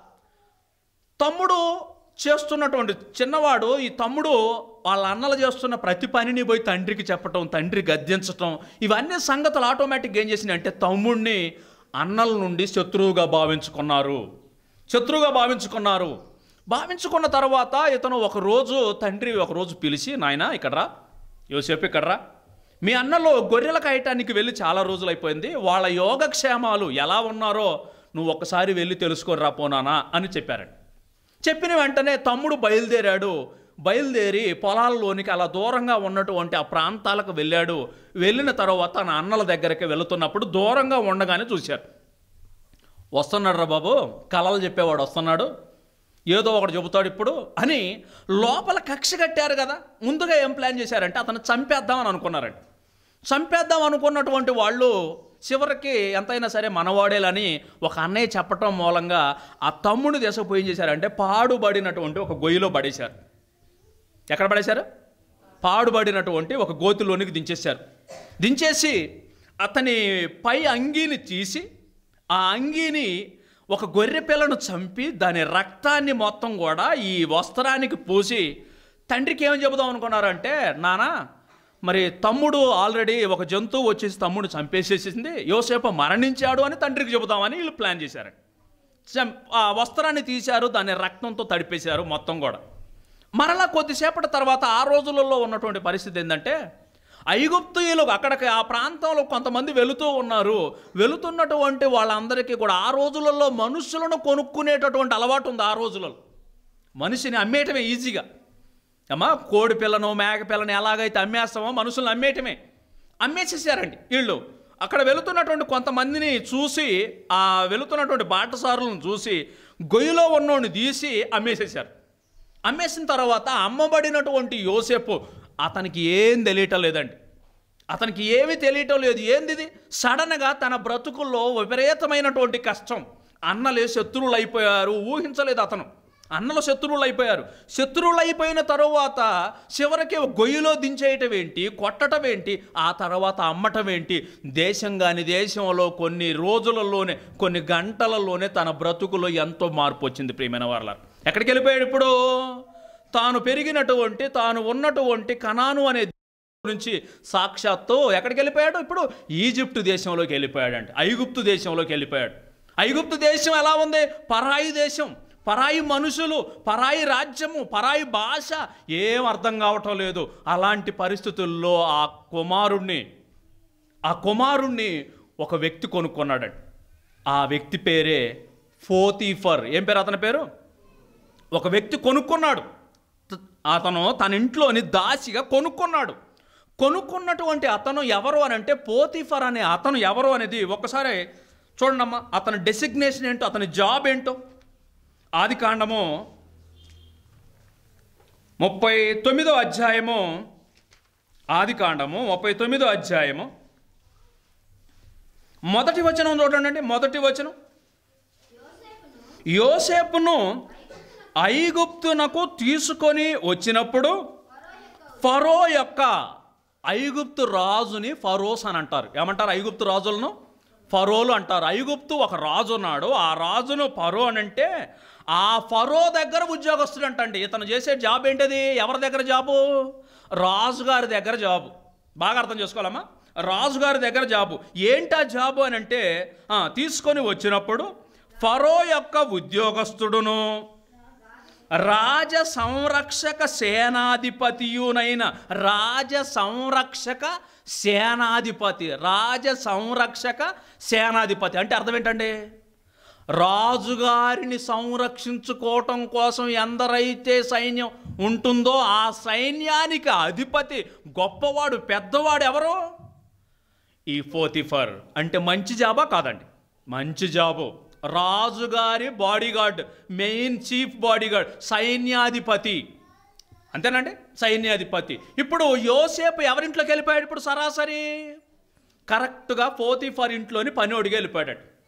తమ్ముడు చేస్తున్నటువంటి చిన్నవాడు ఈ తమ్ముడు వాళ్ళ అన్నలు చేస్తున్న ప్రతి పనిని పోయి తండ్రికి చెప్పటం తండ్రి గద్దించటం ఇవన్నీ సంగతులు ఆటోమేటిక్గా ఏం చేసినాయి అంటే తమ్ముడిని అన్నల నుండి శత్రువుగా భావించుకున్నారు శత్రువుగా భావించుకున్నారు భావించుకున్న తర్వాత ఇతను ఒకరోజు తండ్రి ఒకరోజు పిలిచి నాయన ఇక్కడ రా యోసేపు ఇక్కడ రా మీ అన్నలు గొర్రెల కాయటానికి వెళ్ళి చాలా రోజులు అయిపోయింది వాళ్ళ యోగక్షేమాలు ఎలా ఉన్నారో నువ్వు ఒక్కసారి వెళ్ళి తెలుసుకొని రా పోనానా అని చెప్పారండి చెప్పిన వెంటనే తమ్ముడు బయలుదేరాడు బయలుదేరి పొలాల్లోనికి అలా దూరంగా ఉన్నటువంటి ఆ ప్రాంతాలకు వెళ్ళాడు వెళ్ళిన తర్వాత నా అన్నల దగ్గరికి వెళుతున్నప్పుడు దూరంగా ఉండగానే చూశారు వస్తున్నాడు రా బాబు కలలు చెప్పేవాడు వస్తున్నాడు ఏదో ఒకటి చెబుతాడు ఇప్పుడు అని లోపల కక్ష కట్టారు కదా ముందుగా ఏం ప్లాన్ చేశారంటే అతను చంపేద్దామని అనుకున్నారండి చంపేద్దాం అనుకున్నటువంటి వాళ్ళు చివరికి ఎంతైనా సరే మనవాడేలని ఒక అన్నయ్య చెప్పటం మూలంగా ఆ తమ్ముడిని దేశపోయి ఏం చేశారంటే పాడుబడినటువంటి ఒక గొయ్యిలో పడేశారు ఎక్కడ పడేశారు పాడుబడినటువంటి ఒక గోతులోనికి దించేశారు దించేసి అతని పై అంగీని తీసి ఆ అంగీని ఒక గొర్రె పిల్లను చంపి దాని రక్తాన్ని మొత్తం కూడా ఈ వస్త్రానికి పూసి తండ్రికి ఏమని చెబుదాం అనుకున్నారంటే నానా మరి తమ్ముడు ఆల్రెడీ ఒక జంతువు వచ్చేసి తమ్ముడు చంపేసేసింది యోసేపు మరణించాడు అని తండ్రికి చెబుదామని వీళ్ళు ప్లాన్ చేశారండి చం- ఆ వస్త్రాన్ని తీశారు దాన్ని రక్తంతో తడిపేశారు మొత్తం కూడా మరలా కొద్దిసేపటి తర్వాత ఆ రోజులలో ఉన్నటువంటి పరిస్థితి ఏంటంటే ఐగుప్తుయులు అక్కడికి ఆ ప్రాంతంలో కొంతమంది వెళుతూ ఉన్నారు వెళుతున్నటువంటి వాళ్ళందరికీ కూడా ఆ రోజులలో మనుషులను కొనుక్కునేటటువంటి అలవాటు ఉంది ఆ రోజులలో మనిషిని అమ్మేయటమే ఈజీగా అమ్మా కోడి పిల్లను మేక పిల్లని ఎలాగైతే అమ్మేస్తామో మనుషులను అమ్మేయటమే అమ్మేసేసారండి వీళ్ళు అక్కడ వెళుతున్నటువంటి కొంతమందిని చూసి ఆ వెళుతున్నటువంటి బాటసారులను చూసి గొయ్యిలో ఉన్నోడిని తీసి అమ్మేసేశారు అమ్మేసిన తర్వాత అమ్మబడినటువంటి యోసేపు అతనికి ఏం తెలియటం లేదండి అతనికి ఏమీ తెలియటం లేదు ఏంది ఇది సడన్గా తన బ్రతుకుల్లో విపరీతమైనటువంటి కష్టం అన్నలే శత్రువులు అయిపోయారు ఊహించలేదు అతను అన్నలు శత్రువులు అయిపోయారు శత్రువులు అయిపోయిన తరువాత చివరికి గొయ్యిలో దించేయటం ఏంటి కొట్టటం ఏంటి ఆ తర్వాత అమ్మటం ఏంటి దేశం కాని దేశంలో కొన్ని రోజులలోనే కొన్ని గంటలలోనే తన బ్రతుకులో ఎంతో మార్పు వచ్చింది ప్రియమైన వాళ్ళ ఎక్కడికి వెళ్ళిపోయాడు ఇప్పుడు తాను పెరిగినటువంటి తాను ఉన్నటువంటి కనాను అనే నుంచి సాక్షాత్తు ఎక్కడికి వెళ్ళిపోయాడు ఇప్పుడు ఈజిప్టు దేశంలోకి వెళ్ళిపోయాడంట ఐగుప్తు దేశంలోకి వెళ్ళిపోయాడు ఐగుప్తు దేశం ఎలా ఉంది పరాయి దేశం పరాయి మనుషులు పరాయి రాజ్యము పరాయి భాష ఏం అర్థం కావటం లేదు అలాంటి పరిస్థితుల్లో ఆ కుమారుణ్ణి ఆ కుమారుణ్ణి ఒక వ్యక్తి కొనుక్కున్నాడంట ఆ వ్యక్తి పేరే ఫోతీఫర్ ఏం పేరు అతని పేరు ఒక వ్యక్తి కొనుక్కున్నాడు త- అతను తన ఇంట్లోని దాసిగా కొనుక్కున్నాడు కొనుక్కున్నటువంటి అతను ఎవరు అని అంటే పోతిఫర్ అనే అతను ఎవరు అనేది ఒక్కసారి చూడండమ్మా అతని డెసిగ్నేషన్ ఏంటో అతని జాబ్ ఏంటో ఆది కాండము ముప్పై తొమ్మిదో అధ్యాయము ఆది కాండము ముప్పై తొమ్మిదో అధ్యాయము మొదటి వచనం చూడండి మొదటి వచనం యోసేపును ఐగుప్తునకు తీసుకొని వచ్చినప్పుడు ఫరో యొక్క ఐగుప్తు రాజుని ఫరోస్ అని అంటారు ఏమంటారు ఐగుప్తు రాజులను ఫరోలు అంటారు ఐగుప్తు ఒక రాజు ఉన్నాడు ఆ రాజును ఫరో అని అంటే ఆ ఫరో దగ్గర ఉద్యోగస్తుడు అంటండి ఇతను చేసే జాబ్ ఏంటిది ఎవరి దగ్గర జాబు రాజుగారి దగ్గర జాబు బాగా అర్థం చేసుకోవాలమ్మా రాజుగారి దగ్గర జాబు ఏంటా జాబు అని అంటే ఆ, తీసుకొని వచ్చినప్పుడు ఫరో యొక్క ఉద్యోగస్తుడును రాజ సంరక్షక సేనాధిపతియునైన రాజ సంరక్షక సేనాధిపతి రాజ సంరక్షక సేనాధిపతి అంటే అర్థం ఏంటండి రాజుగారిని సంరక్షించుకోవటం కోసం ఎందరైతే సైన్యం ఉంటుందో ఆ సైన్యానికి అధిపతి గొప్పవాడు పెద్దవాడు ఎవరు ఈ ఫోతిఫర్ అంటే మంచి జాబా కాదండి మంచి జాబు రాజుగారి బాడీగార్డ్ మెయిన్ చీఫ్ బాడీగార్డ్ సైన్యాధిపతి అంతేనండి సైన్యాధిపతి ఇప్పుడు యోసేపు ఎవరింట్లోకి వెళ్ళిపోయాడు ఇప్పుడు సరాసరి కరెక్ట్గా ఫోతిఫర్ ఇంట్లోని పని ఒడిగి వెళ్ళిపోయాడు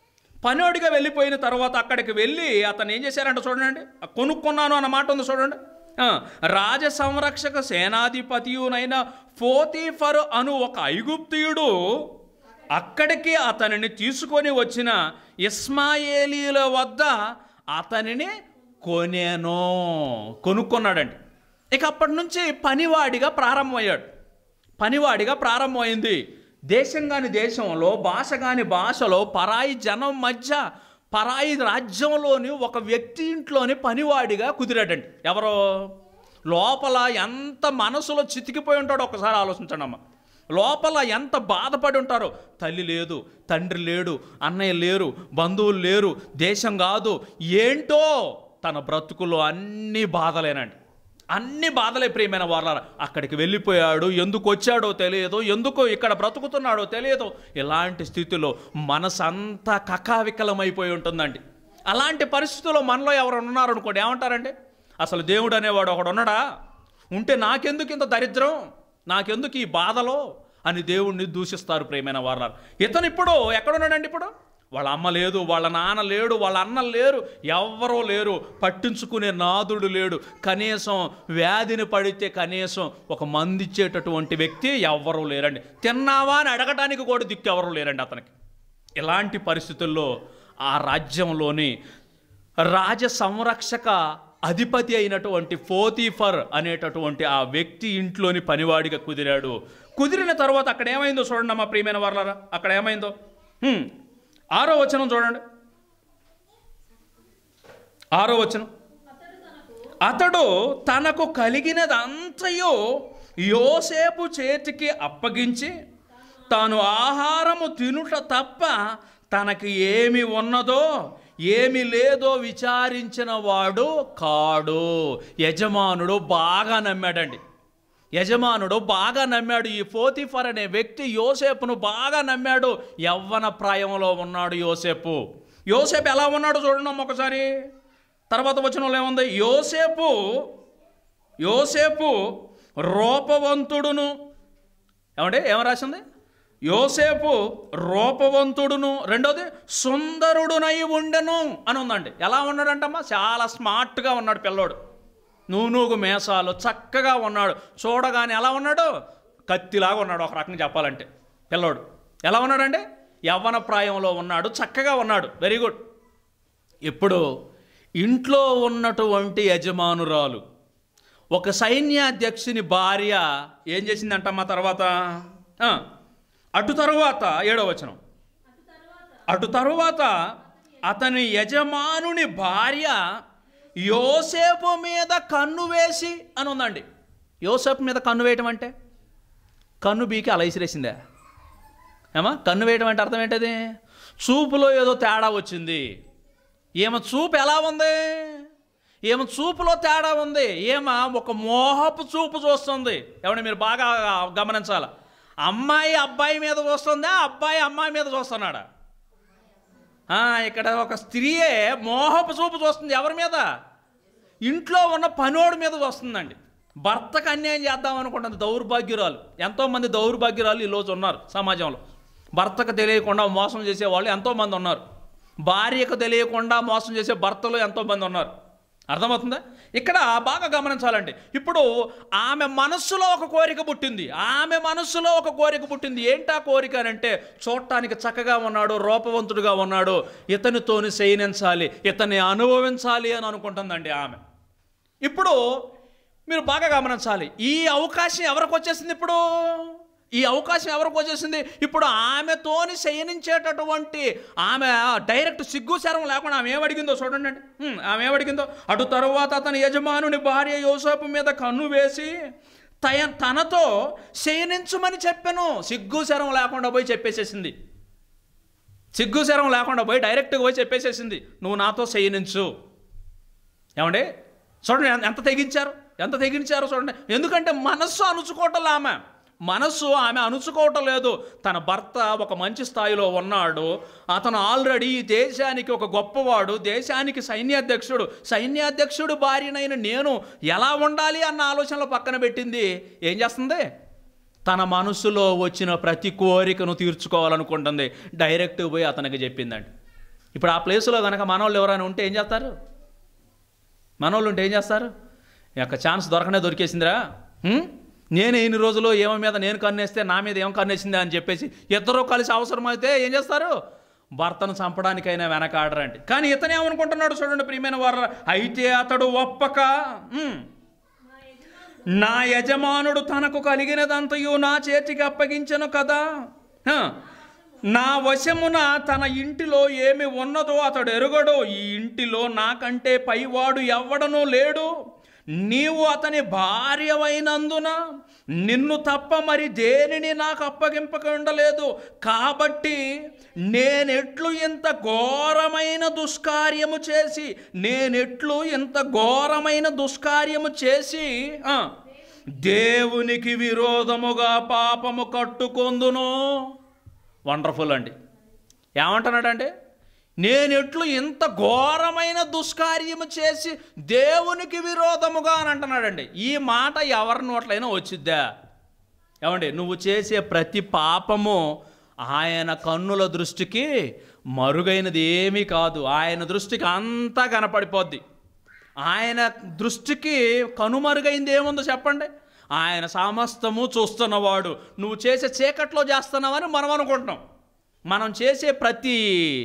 పనివాడిగా వెళ్ళిపోయిన తర్వాత అక్కడికి వెళ్ళి అతను ఏం చేశారంట చూడండి కొనుక్కున్నాను అన్న మాట ఉంది చూడండి ఆ, రాజ సంరక్షక సేనాధిపతియునైన ఫోతీఫర్ అను ఒక ఐగుప్తియుడు అక్కడికి అతనిని తీసుకొని వచ్చిన ఇస్మాయేలీల వద్ద అతనిని కొనేను కొనుక్కున్నాడండి ఇక అప్పటి నుంచి పనివాడిగా ప్రారంభమయ్యాడు పనివాడిగా ప్రారంభమైంది దేశం కాని దేశంలో భాష కాని భాషలో పరాయి జనం మధ్య పరాయి రాజ్యంలోని ఒక వ్యక్తి ఇంట్లోని పనివాడిగా కుదిరాడండి ఎవరో లోపల ఎంత మనసులో చితికిపోయి ఉంటాడో ఒకసారి ఆలోచించండి అమ్మ లోపల ఎంత బాధపడి ఉంటారో తల్లి లేదు తండ్రి లేడు అన్నయ్య లేరు బంధువులు లేరు దేశం కాదు ఏంటో తన బ్రతుకులో అన్ని బాధలేనండి అన్ని బాధలే ప్రియమైన వాళ్ళ అక్కడికి వెళ్ళిపోయాడు ఎందుకు వచ్చాడో తెలియదు ఎందుకు ఇక్కడ బ్రతుకుతున్నాడో తెలియదు ఇలాంటి స్థితిలో మనసంతా కకావికలమైపోయి ఉంటుందండి అలాంటి పరిస్థితుల్లో మనలో ఎవరు ఉన్నారనుకోండి ఏమంటారండి అసలు దేవుడు అనేవాడు ఒకడు ఉన్నాడా ఉంటే నాకెందుకు ఇంత దరిద్రం నాకెందుకు ఈ బాధలో అని దేవుణ్ణి దూషిస్తారు ప్రియమైన వారు ఇతను ఇప్పుడు ఎక్కడున్నాడండి ఇప్పుడు వాళ్ళ అమ్మ లేదు వాళ్ళ నాన్న లేడు వాళ్ళ అన్న లేరు ఎవ్వరూ లేరు పట్టించుకునే నాదుడు లేడు కనీసం వ్యాధిని పడితే కనీసం ఒక మందిచ్చేటటువంటి వ్యక్తి ఎవ్వరూ లేరండి తిన్నావా అని అడగటానికి కూడా దిక్కు ఎవరూ లేరండి అతనికి ఇలాంటి పరిస్థితుల్లో ఆ రాజ్యంలోని రాజ సంరక్షక అధిపతి అయినటువంటి ఫోతీఫర్ అనేటటువంటి ఆ వ్యక్తి ఇంట్లోని పనివాడిగా కుదిరాడు కుదిరిన తర్వాత అక్కడ ఏమైందో చూడండి మా ప్రియమైన వర్లరా అక్కడ ఏమైందో హ్మ్. ఆరో వచనం చూడండి ఆరో వచనం అతడు తనకు కలిగినదంతయు యోసేపు చేతికి అప్పగించి తాను ఆహారము తినుట తప్ప తనకి ఏమి ఉన్నదో ఏమి లేదో విచారించిన వాడు కాడు యజమానుడు బాగా నమ్మాడండి యజమానుడు బాగా నమ్మాడు ఈ ఫోతిఫర్ అనే వ్యక్తి యోసేపును బాగా నమ్మాడు యవ్వన ప్రాయంలో ఉన్నాడు యోసేపు యోసేపు ఎలా ఉన్నాడు చూడండి అమ్మ ఒకసారి తర్వాత వచనంలో ఏముంది యోసేపు యోసేపు రూపవంతుడును ఏమంటే ఏమ రాసింది యోసేపు రూపవంతుడును రెండోది సుందరుడునై ఉండెను అని ఉందండి ఎలా ఉన్నాడంటమ్మా చాలా స్మార్ట్గా ఉన్నాడు పిల్లోడు నూనూగు మేసాలు చక్కగా ఉన్నాడు చూడగానే ఎలా ఉన్నాడు కత్తిలాగా ఉన్నాడు ఒక రకంగా చెప్పాలంటే పిల్లోడు ఎలా ఉన్నాడండి యవ్వన ప్రాయంలో ఉన్నాడు చక్కగా ఉన్నాడు వెరీ గుడ్ ఇప్పుడు ఇంట్లో ఉన్నటువంటి యజమానురాలు ఒక సైన్యాధ్యక్షుని భార్య ఏం చేసిందంటమ్మా తర్వాత ఆ, అటు తరువాత ఏడో వచనం అటు తరువాత అతని యజమానుని భార్య యోసేపు మీద కన్ను వేసి అని ఉందండి యోసేపు మీద కన్ను వేయటం అంటే కన్ను బీకి అలా ఇసిరేసిందే ఏమా కన్ను వేయటం అంటే అర్థం ఏంటది చూపులో ఏదో తేడా వచ్చింది ఈమె చూపు ఎలా ఉంది ఈమె చూపులో తేడా ఉంది ఈమె ఒక మోహపు చూపు చూస్తుంది ఏమంటే మీరు బాగా గమనించాలి అమ్మాయి అబ్బాయి మీద చూస్తుందా అబ్బాయి అమ్మాయి మీద చూస్తున్నాడా ఆ, ఇక్కడ ఒక స్త్రీయే మోహపు చూపు చూస్తుంది ఎవరి మీద ఇంట్లో ఉన్న పనోడి మీద చూస్తుందండి భర్తకు అన్యాయం చేద్దాం అనుకుంటుంది దౌర్భాగ్యురాలు ఎంతోమంది దౌర్భాగ్యురాలు ఈరోజు ఉన్నారు సమాజంలో భర్తకు తెలియకుండా మోసం చేసే వాళ్ళు ఎంతోమంది ఉన్నారు భార్యకు తెలియకుండా మోసం చేసే భర్తలు ఎంతోమంది ఉన్నారు అర్థమవుతుందా ఇక్కడ బాగా గమనించాలండి ఇప్పుడు ఆమె మనస్సులో ఒక కోరిక పుట్టింది ఆమె మనస్సులో ఒక కోరిక పుట్టింది ఏంటా కోరిక అని అంటే చూడటానికి చక్కగా ఉన్నాడు రూపవంతుడుగా ఉన్నాడు ఇతనితోని శయనించాలి ఇతన్ని అనుభవించాలి అని అనుకుంటుందండి ఆమె ఇప్పుడు మీరు బాగా గమనించాలి ఈ అవకాశం ఎవరికి వచ్చేసింది ఇప్పుడు ఈ అవకాశం ఎవరికి వచ్చేసింది ఇప్పుడు ఆమెతోని శయనించేటటువంటి ఆమె డైరెక్ట్ సిగ్గు శరం లేకుండా ఆమె ఏమడిగిందో చూడండి అండి హ్మ్, ఆమె ఏమడిగిందో అటు తరువాత అతని యజమానుని భార్య యోసేపు మీద కన్ను వేసి తయ తనతో శయనించమని చెప్పాను సిగ్గు శరం లేకుండా పోయి చెప్పేసేసింది సిగ్గు శరం లేకుండా పోయి డైరెక్ట్గా పోయి చెప్పేసేసింది నువ్వు నాతో శయనించు ఏమండి చూడండి ఎంత- ఎంత తెగించారు ఎంత తెగించారు చూడండి ఎందుకంటే మనస్సు అణుచుకోవటం ఆమె మనస్సు ఆమె అణుచుకోవటం లేదు తన భర్త ఒక మంచి స్థాయిలో ఉన్నాడు అతను ఆల్రెడీ ఈ దేశానికి ఒక గొప్పవాడు దేశానికి సైన్యాధ్యక్షుడు సైన్యాధ్యక్షుడు భార్యనైన నేను ఎలా ఉండాలి అన్న ఆలోచనలో పక్కన పెట్టింది ఏం చేస్తుంది తన మనసులో వచ్చిన ప్రతి కోరికను తీర్చుకోవాలనుకుంటుంది డైరెక్ట్ పోయి అతనికి చెప్పిందండి ఇప్పుడు ఆ ప్లేస్లో కనుక మనోళ్ళు ఎవరైనా ఉంటే ఏం చేస్తారు మనోళ్ళు ఉంటే ఏం చేస్తారు ఈ యొక్క ఛాన్స్ దొరకనే దొరికేసిందిరా హ్మ్? నేను ఇన్ని రోజులు ఏమ మీద నేను కన్నేస్తే నా మీద ఏం కన్నేసిందా అని చెప్పేసి ఇద్దరు కలిసి అవసరమైతే ఏం చేస్తారు భర్తను చంపడానికైనా వెనకాడరండి కానీ ఇతను ఏమనుకుంటున్నాడు చూడండి ప్రియమైన వారు అయితే అతడు ఒప్పక హ్మ్, నా యజమానుడు తనకు కలిగినదంతయు నా చేతికి అప్పగించను కదా హ. నా వశమున తన ఇంటిలో ఏమి ఉన్నదో అతడు ఎరుగడు ఈ ఇంటిలో నాకంటే పైవాడు ఎవ్వడనూ లేడు నీవు అతని భార్యవైనందున నిన్ను తప్ప మరి దేనిని నాకు అప్పగింపక ఉండలేదు కాబట్టి నేనెట్లు ఇంత ఘోరమైన దుష్కార్యము చేసి నేనెట్లు ఇంత ఘోరమైన దుష్కార్యము చేసి ఆ, దేవునికి విరోధముగా పాపము కట్టుకొందును వండర్ఫుల్ అండి ఏమంటున్నాడంటే నేను ఎట్లు ఇంత ఘోరమైన దుష్కార్యము చేసి దేవునికి విరోధముగా అని అంటున్నాడండి ఈ మాట ఎవరి నోట్లైనా వచ్చిద్దా ఏమండి నువ్వు చేసే ప్రతి పాపము ఆయన కన్నుల దృష్టికి మరుగైనది ఏమీ కాదు ఆయన దృష్టికి అంతా కనపడిపోద్ది ఆయన దృష్టికి కనుమరుగైంది ఏముందో చెప్పండి ఆయన సమస్తము చూస్తున్నవాడు నువ్వు చేసే చీకట్లో చేస్తున్నావని మనం అనుకుంటున్నాం మనం చేసే ప్రతి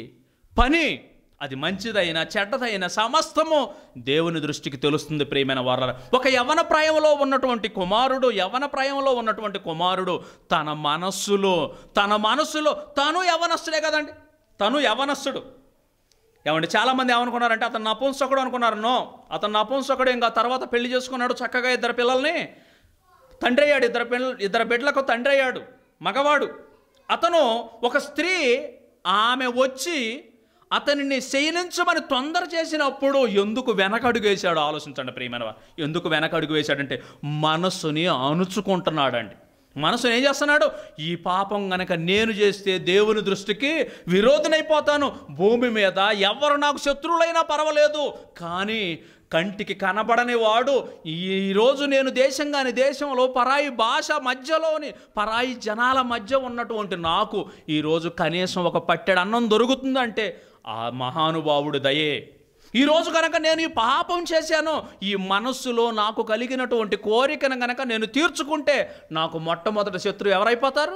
పని అది మంచిదైనా చెడ్డదైనా సమస్తము దేవుని దృష్టికి తెలుస్తుంది ప్రియమైన వార ఒక యవన ప్రాయంలో ఉన్నటువంటి కుమారుడు యవన ప్రాయంలో ఉన్నటువంటి కుమారుడు తన మనస్సులో తన మనస్సులో తను యవనస్తుడే కదండి తను యవనస్తుడు ఏమండి చాలామంది ఏమనుకున్నారంటే అతను నపుంసకుడు అనుకున్నారు నో అతను నపుంసకుడు ఇంకా తర్వాత పెళ్లి చేసుకున్నాడు చక్కగా ఇద్దరు పిల్లల్ని తండ్రి అయ్యాడు ఇద్దరు పిల్ల ఇద్దరు బిడ్డలకు తండ్రి అయ్యాడు మగవాడు అతను ఒక స్త్రీ ఆమె వచ్చి అతనిని శయనించమని తొందర చేసినప్పుడు ఎందుకు వెనకడుగు వేశాడు ఆలోచించండి ప్రియమైన వారు. ఎందుకు వెనకడుగు వేశాడంటే మనస్సుని అణుచుకుంటున్నాడండి మనసుని ఏం చేస్తున్నాడు ఈ పాపం గనక నేను చేస్తే దేవుని దృష్టికి విరోధనైపోతాను భూమి మీద ఎవరు నాకు శత్రువులైనా పర్వాలేదు కానీ కంటికి కనబడని వాడు ఈరోజు నేను దేశం కాని దేశంలో పరాయి భాష మధ్యలోని పరాయి జనాల మధ్య ఉన్నటువంటి నాకు ఈరోజు కనీసం ఒక పట్టెడు అన్నం దొరుకుతుందంటే ఆ మహానుభావుడు దయే ఈరోజు కనుక నేను ఈ పాపం చేశాను ఈ మనస్సులో నాకు కలిగినటువంటి కోరికను గనక నేను తీర్చుకుంటే నాకు మొట్టమొదటి శత్రువు ఎవరైపోతారు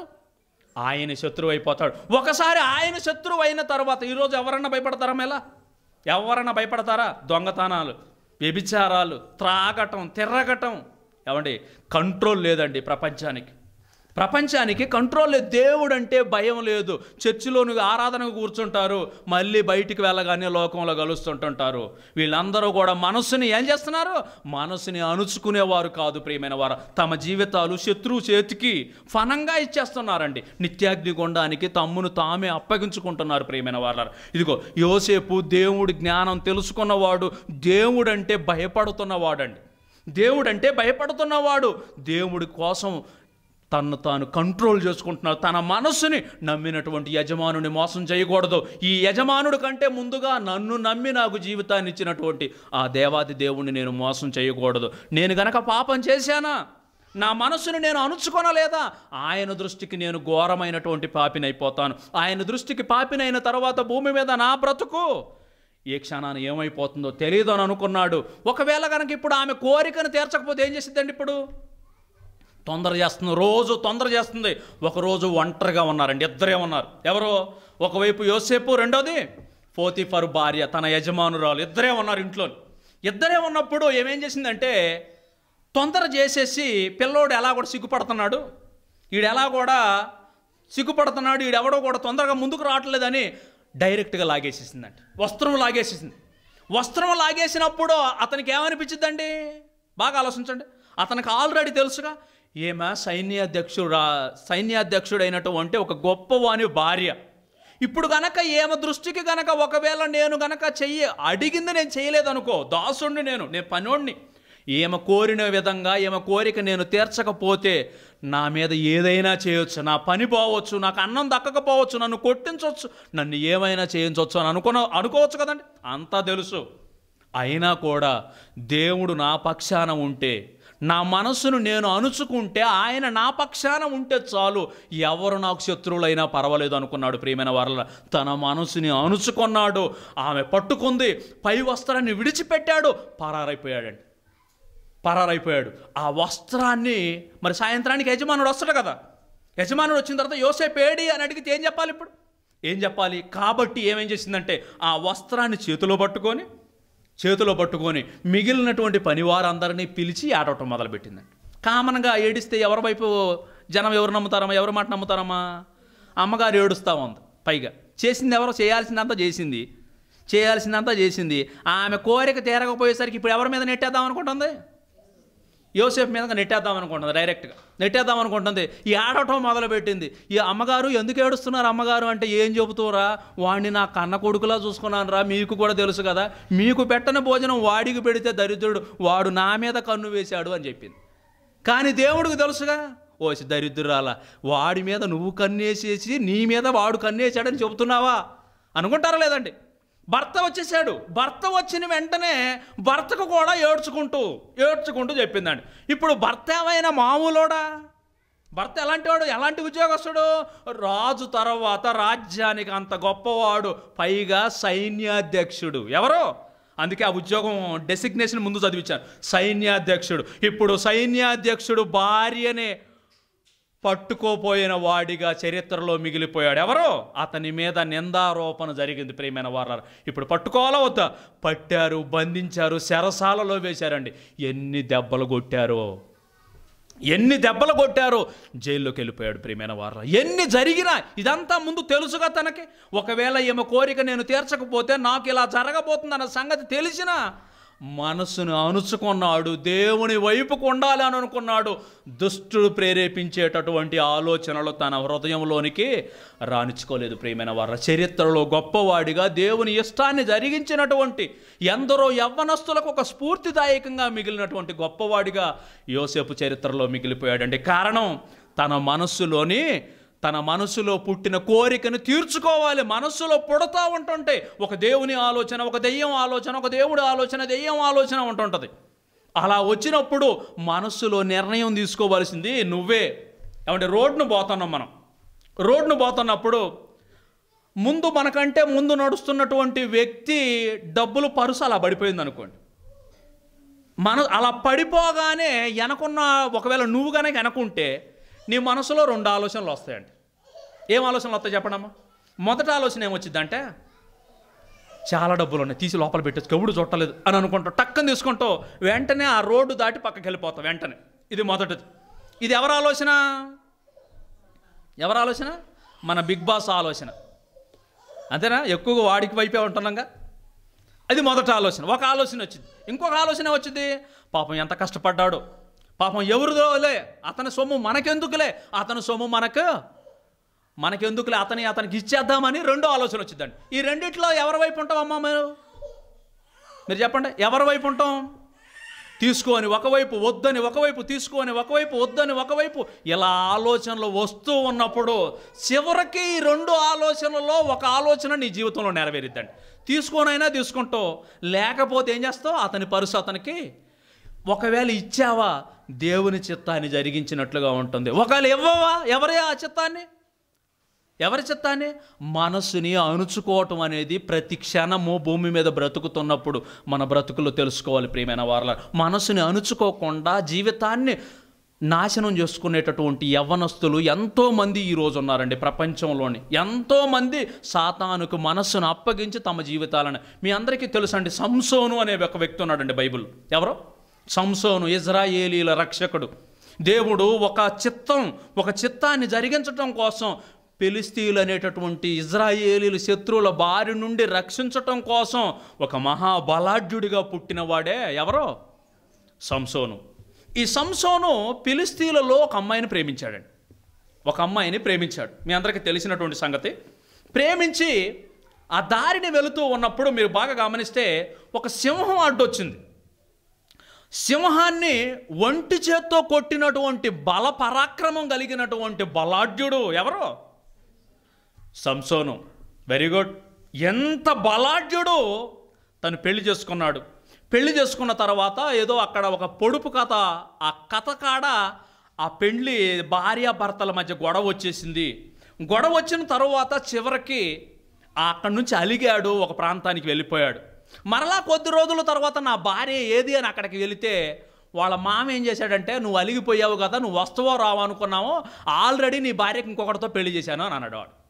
ఆయన శత్రువు అయిపోతాడు ఒకసారి ఆయన శత్రువు అయిన తర్వాత ఈరోజు ఎవరన్నా భయపడతారా మేలా ఎవరన్నా భయపడతారా దొంగతనాలు వ్యభిచారాలు త్రాగటం తిరగటం ఏమండి కంట్రోల్ లేదండి ప్రపంచానికి ప్రపంచానికి కంట్రోల్ లేదు దేవుడు అంటే భయం లేదు చర్చిలోని ఆరాధనకు కూర్చుంటారు మళ్ళీ బయటికి వెళ్ళగానే లోకంలో కలుస్తుంటుంటారు వీళ్ళందరూ కూడా మనస్సుని ఏం చేస్తున్నారు మనసుని అణుచుకునేవారు కాదు ప్రియమైన వారు తమ జీవితాలు శత్రువు చేతికి ఫనంగా ఇచ్చేస్తున్నారండి నిత్యాగ్ని గుండానికి తమ్మును తామే అప్పగించుకుంటున్నారు ప్రియమైన వారు ఇదిగో యోసేపు దేవుడి జ్ఞానం తెలుసుకున్నవాడు దేవుడంటే భయపడుతున్నవాడండి దేవుడంటే భయపడుతున్నవాడు దేవుడి కోసం తను తాను కంట్రోల్ చేసుకుంటున్నాడు తన మనస్సుని నమ్మినటువంటి యజమానుని మోసం చేయకూడదు ఈ యజమానుడి కంటే ముందుగా నన్ను నమ్మి నాకు జీవితాన్ని ఇచ్చినటువంటి ఆ దేవాది దేవుణ్ణి నేను మోసం చేయకూడదు నేను గనక పాపం చేశానా నా మనస్సును నేను అణుచుకొనలేదా ఆయన దృష్టికి నేను ఘోరమైనటువంటి పాపినైపోతాను ఆయన దృష్టికి పాపినైన తర్వాత భూమి మీద నా బ్రతుకు ఏ క్షణాన్ని ఏమైపోతుందో తెలియదు అని అనుకున్నాడు ఒకవేళ కనుక ఇప్పుడు ఆమె కోరికను తీర్చకపోతే ఏం చేసిద్దండి ఇప్పుడు తొందర చేస్తుంది రోజు తొందర చేస్తుంది ఒకరోజు ఒంటరిగా ఉన్నారండి ఇద్దరే ఉన్నారు ఎవరు ఒకవైపు యోసేపు రెండోది పోతిఫరు భార్య తన యజమానురాలు ఇద్దరే ఉన్నారు ఇంట్లో ఇద్దరే ఉన్నప్పుడు ఏమేం చేసిందంటే తొందర చేసేసి పిల్లోడు ఎలా కూడా సిగ్గుపడుతున్నాడు ఈడు ఎలా కూడా సిగ్గుపడుతున్నాడు ఈడెవడో కూడా తొందరగా ముందుకు రావట్లేదని డైరెక్ట్గా లాగేసేసిందంట వస్త్రం లాగేసేసింది వస్త్రం లాగేసినప్పుడు అతనికి ఏమనిపించిందండి బాగా ఆలోచించండి అతనికి ఆల్రెడీ తెలుసుగా ఏమా సైన్యాధ్యక్షుడు సైన్యాధ్యక్షుడైనటువంటి ఒక గొప్పవాని భార్య ఇప్పుడు గనక ఏమ దృష్టికి గనక ఒకవేళ నేను గనక చెయ్యి అడిగింది నేను చేయలేదనుకో దాసుణ్ణి నేను నేను పనోడిని ఈమె కోరిన విధంగా ఈమె కోరిక నేను తీర్చకపోతే నా మీద ఏదైనా చేయొచ్చు నా పని పోవచ్చు నాకు అన్నం దక్కకపోవచ్చు నన్ను కొట్టించవచ్చు నన్ను ఏమైనా చేయించవచ్చు అని అనుకున్న అనుకోవచ్చు కదండి అంతా తెలుసు అయినా కూడా దేవుడు నా పక్షాన ఉంటే నా మనస్సును నేను అణుచుకుంటే ఆయన నా పక్షాన ఉంటే చాలు ఎవరు నాకు శత్రువులైనా పర్వాలేదు అనుకున్నాడు ప్రియమైన వారల తన మనసుని అణుచుకున్నాడు ఆమె పట్టుకుంది పై వస్త్రాన్ని విడిచిపెట్టాడు పరారైపోయాడండి పరారైపోయాడు ఆ వస్త్రాన్ని మరి సాయంత్రానికి యజమానుడు వస్తాడు కదా యజమానుడు వచ్చిన తర్వాత యోసేపు ఏడి అని అడిగితే ఏం చెప్పాలి ఇప్పుడు ఏం చెప్పాలి కాబట్టి ఏమేం చేసిందంటే ఆ వస్త్రాన్ని చేతిలో పట్టుకొని చేతిలో పట్టుకొని మిగిలినటువంటి పనివారందరినీ పిలిచి ఆడవటం మొదలుపెట్టిందండి కామన్గా ఏడిస్తే ఎవరి వైపు జనం ఎవరు నమ్ముతారమ్మా ఎవరి మాట నమ్ముతారమ్మా అమ్మగారు ఏడుస్తూ ఉంది పైగా చేసింది ఎవరో చేయాల్సిందంతా చేసింది చేయాల్సిందంతా చేసింది ఆమె కోరిక తీరకపోయేసరికి ఇప్పుడు ఎవరి మీద నెట్టేద్దాం అనుకుంటుంది యోసేఫ్ మీద నెట్టేద్దాం అనుకుంటుంది డైరెక్ట్గా నెట్టేద్దాం అనుకుంటుంది ఈ ఆడటం మొదలుపెట్టింది ఈ అమ్మగారు ఎందుకు ఏడుస్తున్నారు అమ్మగారు అంటే ఏం చెబుతూరా వాడిని నా కన్న కొడుకులా చూసుకున్నాను రా మీకు కూడా తెలుసు కదా మీకు పెట్టని భోజనం వాడికి పెడితే దరిద్రుడు వాడు నా మీద కన్ను వేశాడు అని చెప్పింది కానీ దేవుడికి తెలుసుగా ఓసి దరిద్రురాల వాడి మీద నువ్వు కన్నేసేసి నీ మీద వాడు కన్నేసాడని చెబుతున్నావా అనుకుంటారా లేదండి భర్త వచ్చేసాడు భర్త వచ్చిన వెంటనే భర్తకు కూడా ఏడ్చుకుంటూ ఏడ్చుకుంటూ చెప్పిందండి ఇప్పుడు భర్త ఏమైనా మామూలోడా భర్త ఎలాంటి వాడు ఎలాంటి ఉద్యోగస్తుడు రాజు తర్వాత రాజ్యానికి అంత గొప్పవాడు పైగా సైన్యాధ్యక్షుడు ఎవరో అందుకే ఆ ఉద్యోగం డెసిగ్నేషన్ ముందు చదివించాను సైన్యాధ్యక్షుడు ఇప్పుడు సైన్యాధ్యక్షుడు భార్యనే పట్టుకోపోయిన వాడిగా చరిత్రలో మిగిలిపోయాడు ఎవరో అతని మీద నిందారోపణ జరిగింది ప్రియమైన వారు ఇప్పుడు పట్టుకోవాలా వద్దా పట్టారు బంధించారు శరసాలలో వేశారండి ఎన్ని దెబ్బలు కొట్టారో ఎన్ని దెబ్బలు కొట్టారో జైల్లోకి వెళ్ళిపోయాడు ప్రియమైన వారు ఎన్ని జరిగినా ఇదంతా ముందు తెలుసుగా తనకి ఒకవేళ ఈమె కోరిక నేను తీర్చకపోతే నాకు ఇలా జరగబోతుందన్న సంగతి తెలిసినా మనసును అణుచుకున్నాడు దేవుని వైపుకు ఉండాలి అని అనుకున్నాడు దుష్టుడు ప్రేరేపించేటటువంటి ఆలోచనలు తన హృదయంలోనికి రాణించుకోలేదు ప్రియమైన వారు చరిత్రలో గొప్పవాడిగా దేవుని ఇష్టాన్ని జరిగించినటువంటి ఎందరో యవ్వనస్తులకు ఒక స్ఫూర్తిదాయకంగా మిగిలినటువంటి గొప్పవాడిగా యోసేపు చరిత్రలో మిగిలిపోయాడండి కారణం తన మనస్సులోని తన మనసులో పుట్టిన కోరికను తీర్చుకోవాలి మనస్సులో పుడతా ఉంటుంటే ఒక దేవుని ఆలోచన ఒక దెయ్యం ఆలోచన ఒక దేవుడి ఆలోచన దెయ్యం ఆలోచన ఉంటుంటుంది అలా వచ్చినప్పుడు మనస్సులో నిర్ణయం తీసుకోవాల్సింది నువ్వే ఏమంటే రోడ్ను పోతున్నాం మనం రోడ్ను పోతున్నప్పుడు ముందు మనకంటే ముందు నడుస్తున్నటువంటి వ్యక్తి డబ్బులు పరుసు అలా పడిపోయింది అనుకోండి మన అలా పడిపోగానే వెనకున్న ఒకవేళ నువ్వు కనుక వెనకుంటే నీ మనసులో రెండు ఆలోచనలు వస్తాయండి ఏం ఆలోచనలు వస్తాయి చెప్పడమ్మా మొదట ఆలోచన ఏమొచ్చిందంటే చాలా డబ్బులు ఉన్నాయి తీసి లోపల పెట్టచ్చు కవుడు చుట్టలేదు అని అనుకుంటావు టక్కని తీసుకుంటూ వెంటనే ఆ రోడ్డు దాటి పక్కకి వెళ్ళిపోతావు వెంటనే ఇది మొదటిది ఇది ఎవరి ఆలోచన ఎవరి ఆలోచన మన బిగ్ బాస్ ఆలోచన అంతేనా ఎక్కువగా వాడికి వైపే ఉంటున్నాగా అది మొదట ఆలోచన ఒక ఆలోచన వచ్చింది ఇంకొక ఆలోచన వచ్చింది పాపం ఎంత కష్టపడ్డాడు పాపం ఎవరిదోలే అతని సొమ్ము మనకెందుకులే అతని సొమ్ము మనకు మనకెందుకులే అతని అతనికి ఇచ్చేద్దామని రెండో ఆలోచన వచ్చిందండి ఈ రెండిట్లో ఎవరి వైపు ఉంటామమ్మా మీరు మీరు చెప్పండి ఎవరి వైపు ఉంటాం తీసుకొని ఒకవైపు వద్దని ఒకవైపు తీసుకొని ఒకవైపు వద్దని ఒకవైపు ఇలా ఆలోచనలు వస్తూ ఉన్నప్పుడు చివరికి ఈ రెండు ఆలోచనలలో ఒక ఆలోచన నీ జీవితంలో నెరవేరిద్దండి తీసుకోనైనా తీసుకుంటూ లేకపోతే ఏం చేస్తావు అతని పరుసు అతనికి ఒకవేళ ఇచ్చావా దేవుని చిత్తాన్ని జరిగించినట్లుగా ఉంటుంది ఒకవేళ ఇవ్వవా ఎవరే ఆ చిత్తాన్ని ఎవరి చిత్తాన్ని మనస్సుని అణుచుకోవటం అనేది ప్రతి క్షణము భూమి మీద బ్రతుకుతున్నప్పుడు మన బ్రతుకులు తెలుసుకోవాలి ప్రియమైన వారల మనస్సుని అణుచుకోకుండా జీవితాన్ని నాశనం చేసుకునేటటువంటి యవ్వనస్తులు ఎంతోమంది ఈరోజు ఉన్నారండి ప్రపంచంలోని ఎంతోమంది సాతానుకు మనస్సును అప్పగించి తమ జీవితాలను మీ అందరికీ తెలుసండి సంసోను అనే ఒక వ్యక్తి ఉన్నాడండి బైబిల్ ఎవరో సంసోను ఇజ్రాయేలీల రక్షకుడు దేవుడు ఒక చిత్తం ఒక చిత్తాన్ని జరిగించటం కోసం ఫిలిస్తీన్లు అనేటటువంటి ఇజ్రాయేలీల శత్రువుల బారి నుండి రక్షించటం కోసం ఒక మహాబలాఢ్యుడిగా పుట్టినవాడే ఎవరో సంసోను ఈ సంసోను ఫిలిస్తీన్లలో ఒక అమ్మాయిని ప్రేమించాడండి ఒక అమ్మాయిని ప్రేమించాడు మీ అందరికీ తెలిసినటువంటి సంగతి ప్రేమించి ఆ దారిని వెళుతూ ఉన్నప్పుడు మీరు బాగా గమనిస్తే ఒక సింహం అడ్డొచ్చింది సింహాన్ని ఒంటి చేత్తో కొట్టినటువంటి బల పరాక్రమం కలిగినటువంటి బలాఢ్యుడు ఎవరు సంసోను వెరీ గుడ్ ఎంత బలాఢ్యుడు తను పెళ్లి చేసుకున్నాడు పెళ్లి చేసుకున్న తర్వాత ఏదో అక్కడ ఒక పొడుపు కథ ఆ కథ కాడ ఆ పెళ్లి భార్య భర్తల మధ్య గొడవ వచ్చేసింది గొడవ వచ్చిన తర్వాత చివరికి ఆ అక్కడి నుంచి అలిగాడు ఒక ప్రాంతానికి వెళ్ళిపోయాడు మరలా కొద్ది రోజుల తర్వాత నా భార్య ఏది అని అక్కడికి వెళితే వాళ్ళ మామ ఏం చేశాడంటే నువ్వు అలిగిపోయావు కదా నువ్వు వస్తావో రావో అనుకున్నావో ఆల్రెడీ నీ భార్యకి ఇంకొకటితో పెళ్లి చేశాను అని అన్నాడు వాడు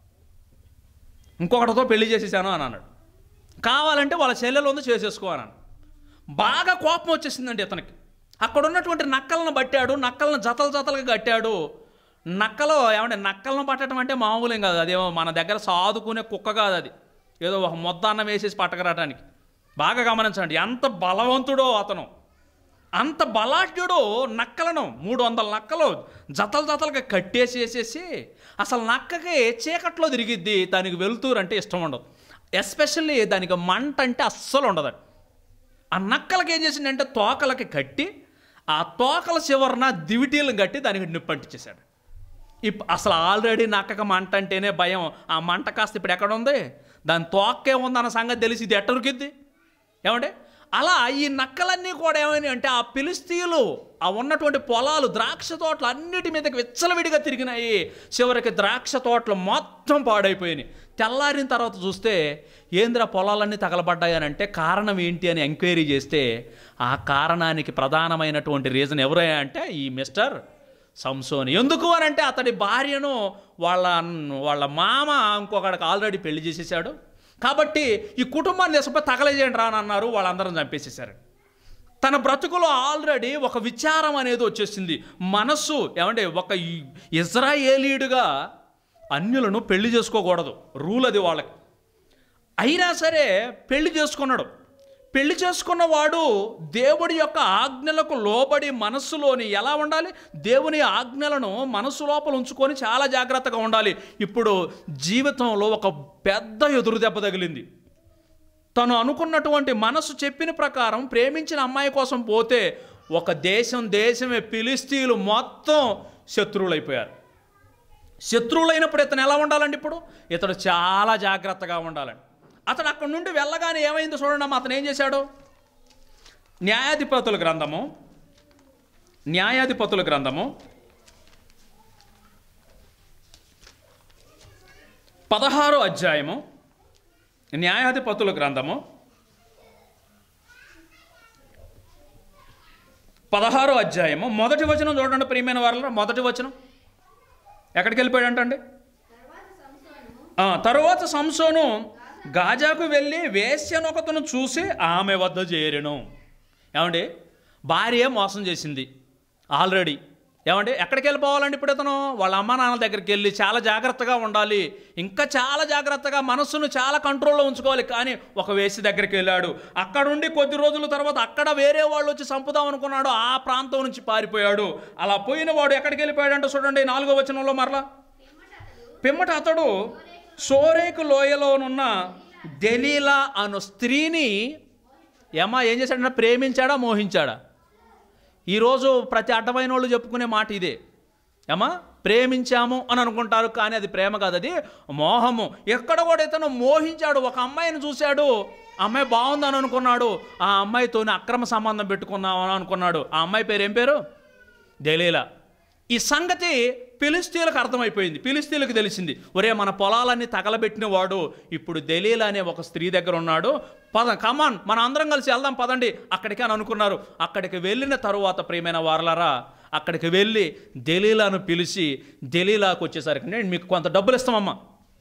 ఇంకొకటితో పెళ్లి చేసేసాను అని అన్నాడు కావాలంటే వాళ్ళ చెల్లెలు ఉంది చేసేసుకో అన్నాను బాగా కోపం వచ్చేసిందండి ఇతనికి అక్కడ ఉన్నటువంటి నక్కలను పట్టాడు నక్కలను జతలు జతలుగా కట్టాడు నక్కలో ఏమంటే నక్కలను పట్టడం అంటే మామూలేం కాదు అదేమో మన దగ్గర సాదుకునే కుక్క కాదు అది ఏదో ఒక మొద్ద అన్నం వేసేసి పట్టకరాటానికి బాగా గమనించండి ఎంత బలవంతుడో అతను అంత బలాఢ్యుడు నక్కలను మూడు వందల నక్కలు జతలు జతలుగా కట్టేసి వేసేసి అసలు నక్కకి చీకట్లో తిరిగిద్ది దానికి వెలుతురు అంటే ఇష్టం ఉండదు ఎస్పెషల్లీ దానికి మంట అంటే అస్సలు ఉండదు ఆ నక్కలకి ఏం చేసిందంటే తోకలకి కట్టి ఆ తోకల చివరన దివిటీలను కట్టి దానికి నిప్పంటించేశాడు ఇప్ అసలు ఆల్రెడీ నక్కక మంట అంటేనే భయం ఆ మంట కాస్త ఇప్పుడు ఎక్కడ ఉంది దాని తోక్కే ఉందన్న సంగతి తెలిసి ఇది ఎట్టరుకిద్ది ఏమంటే అలా ఈ నక్కలన్నీ కూడా ఏమైనాయి అంటే ఆ పిలిస్తీయులు ఆ ఉన్నటువంటి పొలాలు ద్రాక్ష తోటలు అన్నిటి మీదకి విచ్చలవిడిగా తిరిగినాయి చివరికి ద్రాక్ష తోటలు మొత్తం పాడైపోయినాయి తెల్లారిన తర్వాత చూస్తే ఏంద్ర పొలాలన్నీ తగలబడ్డాయి అని అంటే కారణం ఏంటి అని ఎంక్వైరీ చేస్తే ఆ కారణానికి ప్రధానమైనటువంటి రీజన్ ఎవరయ్యా అంటే ఈ మిస్టర్ సంసోని ఎందుకు అని అంటే అతడి భార్యను వాళ్ళ వాళ్ళ మామ ఇంకొకడికి ఆల్రెడీ పెళ్లి చేసేసాడు కాబట్టి ఈ కుటుంబాన్ని తీసుకుపోయి తగలేజేయండి రా అని అన్నారు వాళ్ళందరం చంపేసేసారు తన బ్రతుకులో ఆల్రెడీ ఒక విచారం అనేది వచ్చేసింది మనస్సు ఏమంటే ఒక ఈ- ఇజ్రాయేలీయుడిగా అన్యులను పెళ్లి చేసుకోకూడదు రూల్ అది వాళ్ళకి అయినా సరే పెళ్లి చేసుకున్నాడు పెళ్లి చేసుకున్న వాడు దేవుడి యొక్క ఆజ్ఞలకు లోబడి మనస్సులోని ఎలా ఉండాలి దేవుని ఆజ్ఞలను మనస్సు లోపల ఉంచుకొని చాలా జాగ్రత్తగా ఉండాలి ఇప్పుడు జీవితంలో ఒక పెద్ద ఎదురు దెబ్బ తగిలింది తను అనుకున్నటువంటి మనసు చెప్పిన ప్రకారం ప్రేమించిన అమ్మాయి కోసం పోతే ఒక దేశం దేశమే పిలిస్తీలు మొత్తం శత్రువులైపోయారు శత్రువులైనప్పుడు ఇతను ఎలా ఉండాలండి ఇప్పుడు ఇతడు చాలా జాగ్రత్తగా ఉండాలండి అతను అక్కడి నుండి వెళ్ళగానే ఏమైందో చూడండి అమ్మ అతను ఏం చేశాడు న్యాయాధిపతుల గ్రంథము న్యాయాధిపతుల గ్రంథము పదహారో అధ్యాయము న్యాయాధిపతుల గ్రంథము పదహారో అధ్యాయము మొదటి వచనం చూడండి ప్రియమైన వారిలో మొదటి వచనం ఎక్కడికి వెళ్ళిపోయాడంటండి తర్వాత సంసోను ఆ, తరువాత సంసోను గాజాకు వెళ్ళి వేశ్యనొకతను చూసి ఆమె వద్ద చేరెను ఏమండి భార్య మోసం చేసింది ఆల్రెడీ ఏమండి ఎక్కడికి వెళ్ళిపోవాలండి ఇప్పుడు ఇతను వాళ్ళ అమ్మ నాన్నల దగ్గరికి వెళ్ళి చాలా జాగ్రత్తగా ఉండాలి ఇంకా చాలా జాగ్రత్తగా మనస్సును చాలా కంట్రోల్లో ఉంచుకోవాలి కానీ ఒక వేసి దగ్గరికి వెళ్ళాడు అక్కడ ఉండి కొద్ది రోజుల తర్వాత అక్కడ వేరే వాళ్ళు వచ్చి చంపుదాం అనుకున్నాడు ఆ ప్రాంతం నుంచి పారిపోయాడు అలా పోయిన వాడు ఎక్కడికి వెళ్ళిపోయాడంటే చూడండి నాలుగో వచనంలో మరలా పిమ్మట అతడు సోరేకు లోయలోనున్న దెలీలా అను స్త్రీని ఏమా ఏం చేశాడంటే ప్రేమించాడా మోహించాడా ఈరోజు ప్రతి అడ్డమైన వాళ్ళు చెప్పుకునే మాట ఇదే ఏమా ప్రేమించాము అని అనుకుంటారు కానీ అది ప్రేమ కాదు అది మోహము ఎక్కడ కూడా ఇతను మోహించాడు ఒక అమ్మాయిని చూశాడు అమ్మాయి బాగుందని అనుకున్నాడు ఆ అమ్మాయితోని అక్రమ సంబంధం పెట్టుకున్నామని అనుకున్నాడు ఆ అమ్మాయి పేరు ఏం పేరు దలీలా ఈ సంగతి ఫిలిస్తీన్లకు అర్థమైపోయింది ఫిలిస్తీన్లకు తెలిసింది ఒరే మన పొలాలన్నీ తగలబెట్టిన వాడు ఇప్పుడు దలీలా అనే ఒక స్త్రీ దగ్గర ఉన్నాడు పద కమాన్ మన అందరం కలిసి వెళ్దాం పదండి అక్కడికి అని అనుకున్నారు అక్కడికి వెళ్ళిన తరువాత ప్రియమైన వారలరా అక్కడికి వెళ్ళి దలీలాను పిలిచి దలీలాకు వచ్చేసరికి నేను మీకు కొంత డబ్బులు ఇస్తామమ్మా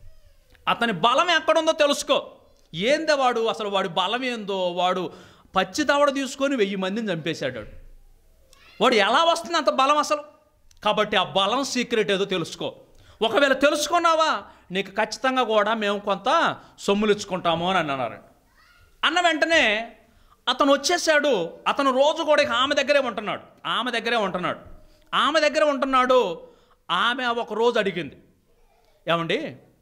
అతని బలం ఎక్కడుందో తెలుసుకో ఏందో వాడు అసలు వాడి బలం ఏందో వాడు పచ్చి తవడ తీసుకొని వెయ్యి మందిని చంపేశాడు వాడు. వాడు ఎలా వస్తుంది అంత బలం అసలు కాబట్టి ఆ బలం సీక్రెట్ ఏదో తెలుసుకో ఒకవేళ తెలుసుకున్నావా నీకు ఖచ్చితంగా కూడా మేము కొంత సొమ్ములు ఇచ్చుకుంటాము అని అన్నారు అన్న వెంటనే అతను వచ్చేసాడు అతను రోజు కూడా ఇక ఆమె దగ్గరే ఉంటున్నాడు ఆమె దగ్గరే ఉంటున్నాడు ఆమె దగ్గర ఉంటున్నాడు ఆమె ఒక రోజు అడిగింది ఏమండి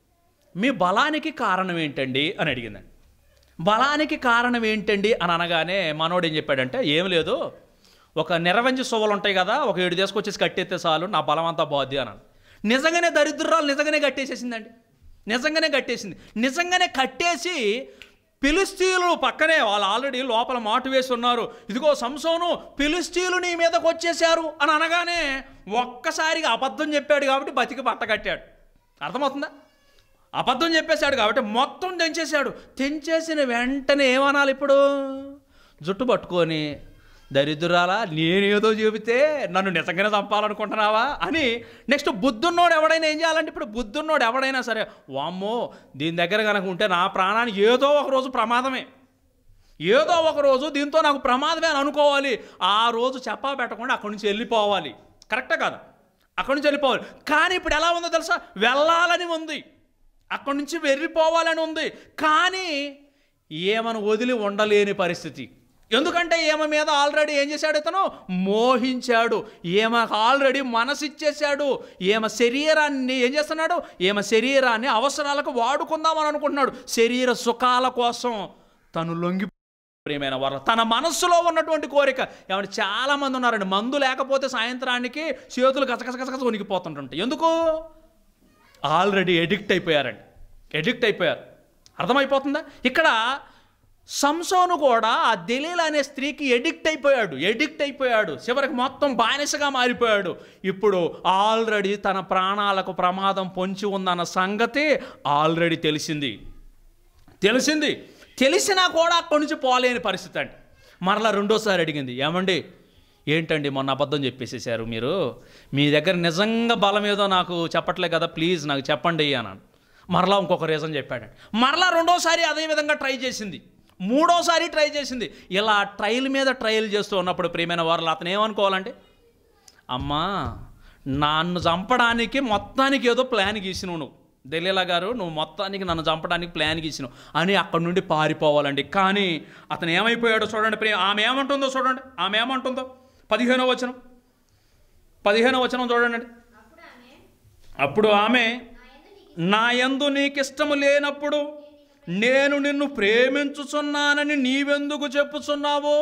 మీ బలానికి కారణం ఏంటండి అని అడిగిందండి బలానికి కారణం ఏంటండి అని అనగానే మనోడు ఏం చెప్పాడంటే ఏం లేదు ఒక నిరవంజి సువ్వలు ఉంటాయి కదా ఒక ఏడు తీసుకొచ్చేసి కట్టేస్తే చాలు నా బలం అంతా బాధ్య అన్నాను నిజంగానే దరిద్రాలు నిజంగానే కట్టేసేసిందండి నిజంగానే కట్టేసింది నిజంగానే కట్టేసి ఫిలిస్తీన్లు పక్కనే వాళ్ళు ఆల్రెడీ లోపల మాటు వేసి ఉన్నారు ఇదిగో సంసోను ఫిలిస్తీన్లు నీ మీదకి వచ్చేసారు అని అనగానే ఒక్కసారిగా అబద్ధం చెప్పాడు కాబట్టి బతికి బట్ట కట్టాడు అర్థమవుతుందా అబద్ధం చెప్పేశాడు కాబట్టి మొత్తం తెంచేశాడు తెంచేసిన వెంటనే ఏమనాలి ఇప్పుడు జుట్టు పట్టుకొని దరిద్రాలా నేనేదో చెబితే నన్ను నిజంగానే చంపాలనుకుంటున్నావా అని నెక్స్ట్ బుద్ధున్నోడు ఎవడైనా ఏం చేయాలంటే ఇప్పుడు బుద్ధున్నోడు ఎవడైనా సరే వామ్మో దీని దగ్గర కనుక ఉంటే నా ప్రాణానికి ఏదో ఒక రోజు ప్రమాదమే ఏదో ఒక రోజు దీంతో నాకు ప్రమాదమే అని అనుకోవాలి ఆ రోజు చెప్పా పెట్టకుండా అక్కడి నుంచి వెళ్ళిపోవాలి కరెక్టా కాదు అక్కడి నుంచి వెళ్ళిపోవాలి కానీ ఇప్పుడు ఎలా ఉందో తెలుసా వెళ్ళాలని ఉంది అక్కడి నుంచి వెళ్ళిపోవాలని ఉంది కానీ ఏమను వదిలి ఉండలేని పరిస్థితి ఎందుకంటే ఈమె మీద ఆల్రెడీ ఏం చేశాడు ఇతను మోహించాడు ఈమెకు ఆల్రెడీ మనసు ఇచ్చేశాడు ఈమె శరీరాన్ని ఏం చేస్తున్నాడు ఈమె శరీరాన్ని అవసరాలకు వాడుకుందామని అనుకుంటున్నాడు శరీర సుఖాల కోసం తను లొంగి ప్రియమైన వారు తన మనస్సులో ఉన్నటువంటి కోరిక ఏమంటే చాలా మంది ఉన్నారండి మందు లేకపోతే సాయంత్రానికి చేతులు గసగసగసగస వణికిపోతుంటుంటాయి ఎందుకు ఆల్రెడీ ఎడిక్ట్ అయిపోయారండి ఎడిక్ట్ అయిపోయారు అర్థమైపోతుందా ఇక్కడ సంసోను కూడా ఆ దెలీల్ అనే స్త్రీకి ఎడిక్ట్ అయిపోయాడు ఎడిక్ట్ అయిపోయాడు చివరికి మొత్తం బానిసగా మారిపోయాడు ఇప్పుడు ఆల్రెడీ తన ప్రాణాలకు ప్రమాదం పొంచి ఉందన్న సంగతి ఆల్రెడీ తెలిసింది తెలిసింది తెలిసినా కూడా అక్కడి నుంచి పోలేని పరిస్థితి అండి మరలా రెండోసారి అడిగింది ఏమండి ఏంటండి మొన్న అబద్ధం చెప్పేసేసారు మీరు మీ దగ్గర నిజంగా బలం ఏదో నాకు చెప్పట్లే కదా ప్లీజ్ నాకు చెప్పండి అన్నాను మరలా ఇంకొక రీజన్ చెప్పాడండి మరలా రెండోసారి అదే విధంగా ట్రై చేసింది మూడోసారి ట్రై చేసింది ఇలా ట్రయల్ మీద ట్రయల్ చేస్తూ ఉన్నప్పుడు ప్రియమైన వారు అతను ఏమనుకోవాలంటే అమ్మా నన్ను చంపడానికి మొత్తానికి ఏదో ప్లాన్ గీసినావు నువ్వు దలీలా గారు నువ్వు మొత్తానికి నన్ను చంపడానికి ప్లాన్ గీసినావు అని అక్కడి నుండి పారిపోవాలండి కానీ అతను ఏమైపోయాడో చూడండి ప్రియ ఆమె ఏమంటుందో చూడండి ఆమె ఏమంటుందో పదిహేనో వచనం పదిహేనో వచనం చూడండి అప్పుడు ఆమె అప్పుడు ఆమె నా యందు నీకు నా యందు నీకిష్టము లేనప్పుడు నేను నిన్ను ప్రేమించుచున్నానని నీవెందుకు చెప్పుచున్నావు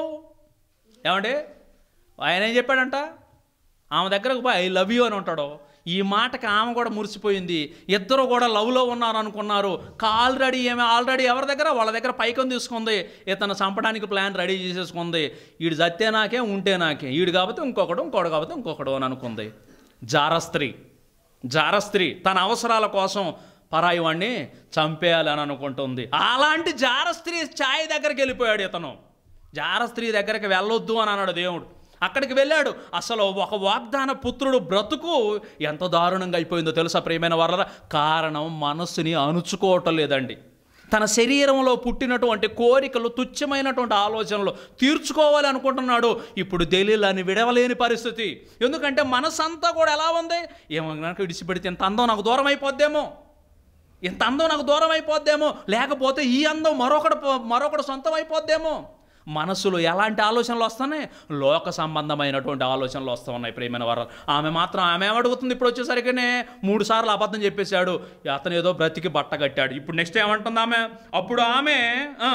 ఏమంటే ఆయన ఏం చెప్పాడంట ఆమె దగ్గరకు పోయి ఐ లవ్ యూ అని ఉంటాడు ఈ మాటకి ఆమె కూడా మురిసిపోయింది ఇద్దరు కూడా లవ్లో ఉన్నారు అనుకున్నారు ఆల్రెడీ ఏమి ఆల్రెడీ ఎవరి దగ్గర వాళ్ళ దగ్గర పైకం తీసుకుంది ఇతను చంపడానికి ప్లాన్ రెడీ చేసేసుకుంది వీడు చస్తే నాకే ఉంటే నాకే వీడు కాబట్టి ఇంకొకడు ఇంకోడు కాబట్టి ఇంకొకడు అని అనుకుంది జారస్త్రీ జారస్త్రీ తన అవసరాల కోసం పరాయి వాడిని చంపేయాలని అనుకుంటుంది అలాంటి జారస్త్రీ ఛాయ్ దగ్గరికి వెళ్ళిపోయాడు ఇతను జారస్త్రీ దగ్గరికి వెళ్ళొద్దు అని అన్నాడు దేవుడు అక్కడికి వెళ్ళాడు అసలు ఒక వాగ్దాన పుత్రుడు బ్రతుకు ఎంత దారుణంగా అయిపోయిందో తెలుసా ప్రియమైన వాళ్ళ కారణం మనస్సుని అణుచుకోవటం లేదండి తన శరీరంలో పుట్టినటువంటి కోరికలు తుచ్చమైనటువంటి ఆలోచనలు తీర్చుకోవాలి అనుకుంటున్నాడు ఇప్పుడు దలీలని విడవలేని పరిస్థితి ఎందుకంటే మనసంతా కూడా ఎలా ఉంది ఏమో కనుక విడిచిపెడితే ఇంత అందం నాకు దూరం అయిపోద్దేమో ఇంత అందం నాకు దూరం అయిపోద్దేమో లేకపోతే ఈ అందం మరొకడు మరొకడు సొంతం అయిపోద్దేమో మనసులో ఎలాంటి ఆలోచనలు వస్తున్నాయి లోక సంబంధమైనటువంటి ఆలోచనలు వస్తూ ఉన్నాయి ప్రేమైన వారు ఆమె మాత్రం ఆమె ఏమడుగుతుంది ఇప్పుడు వచ్చేసరికినే మూడు సార్లు అబద్ధం చెప్పేశాడు అతను ఏదో బ్రతికి బట్ట కట్టాడు ఇప్పుడు నెక్స్ట్ ఏమంటుంది ఆమె అప్పుడు ఆమె ఆ,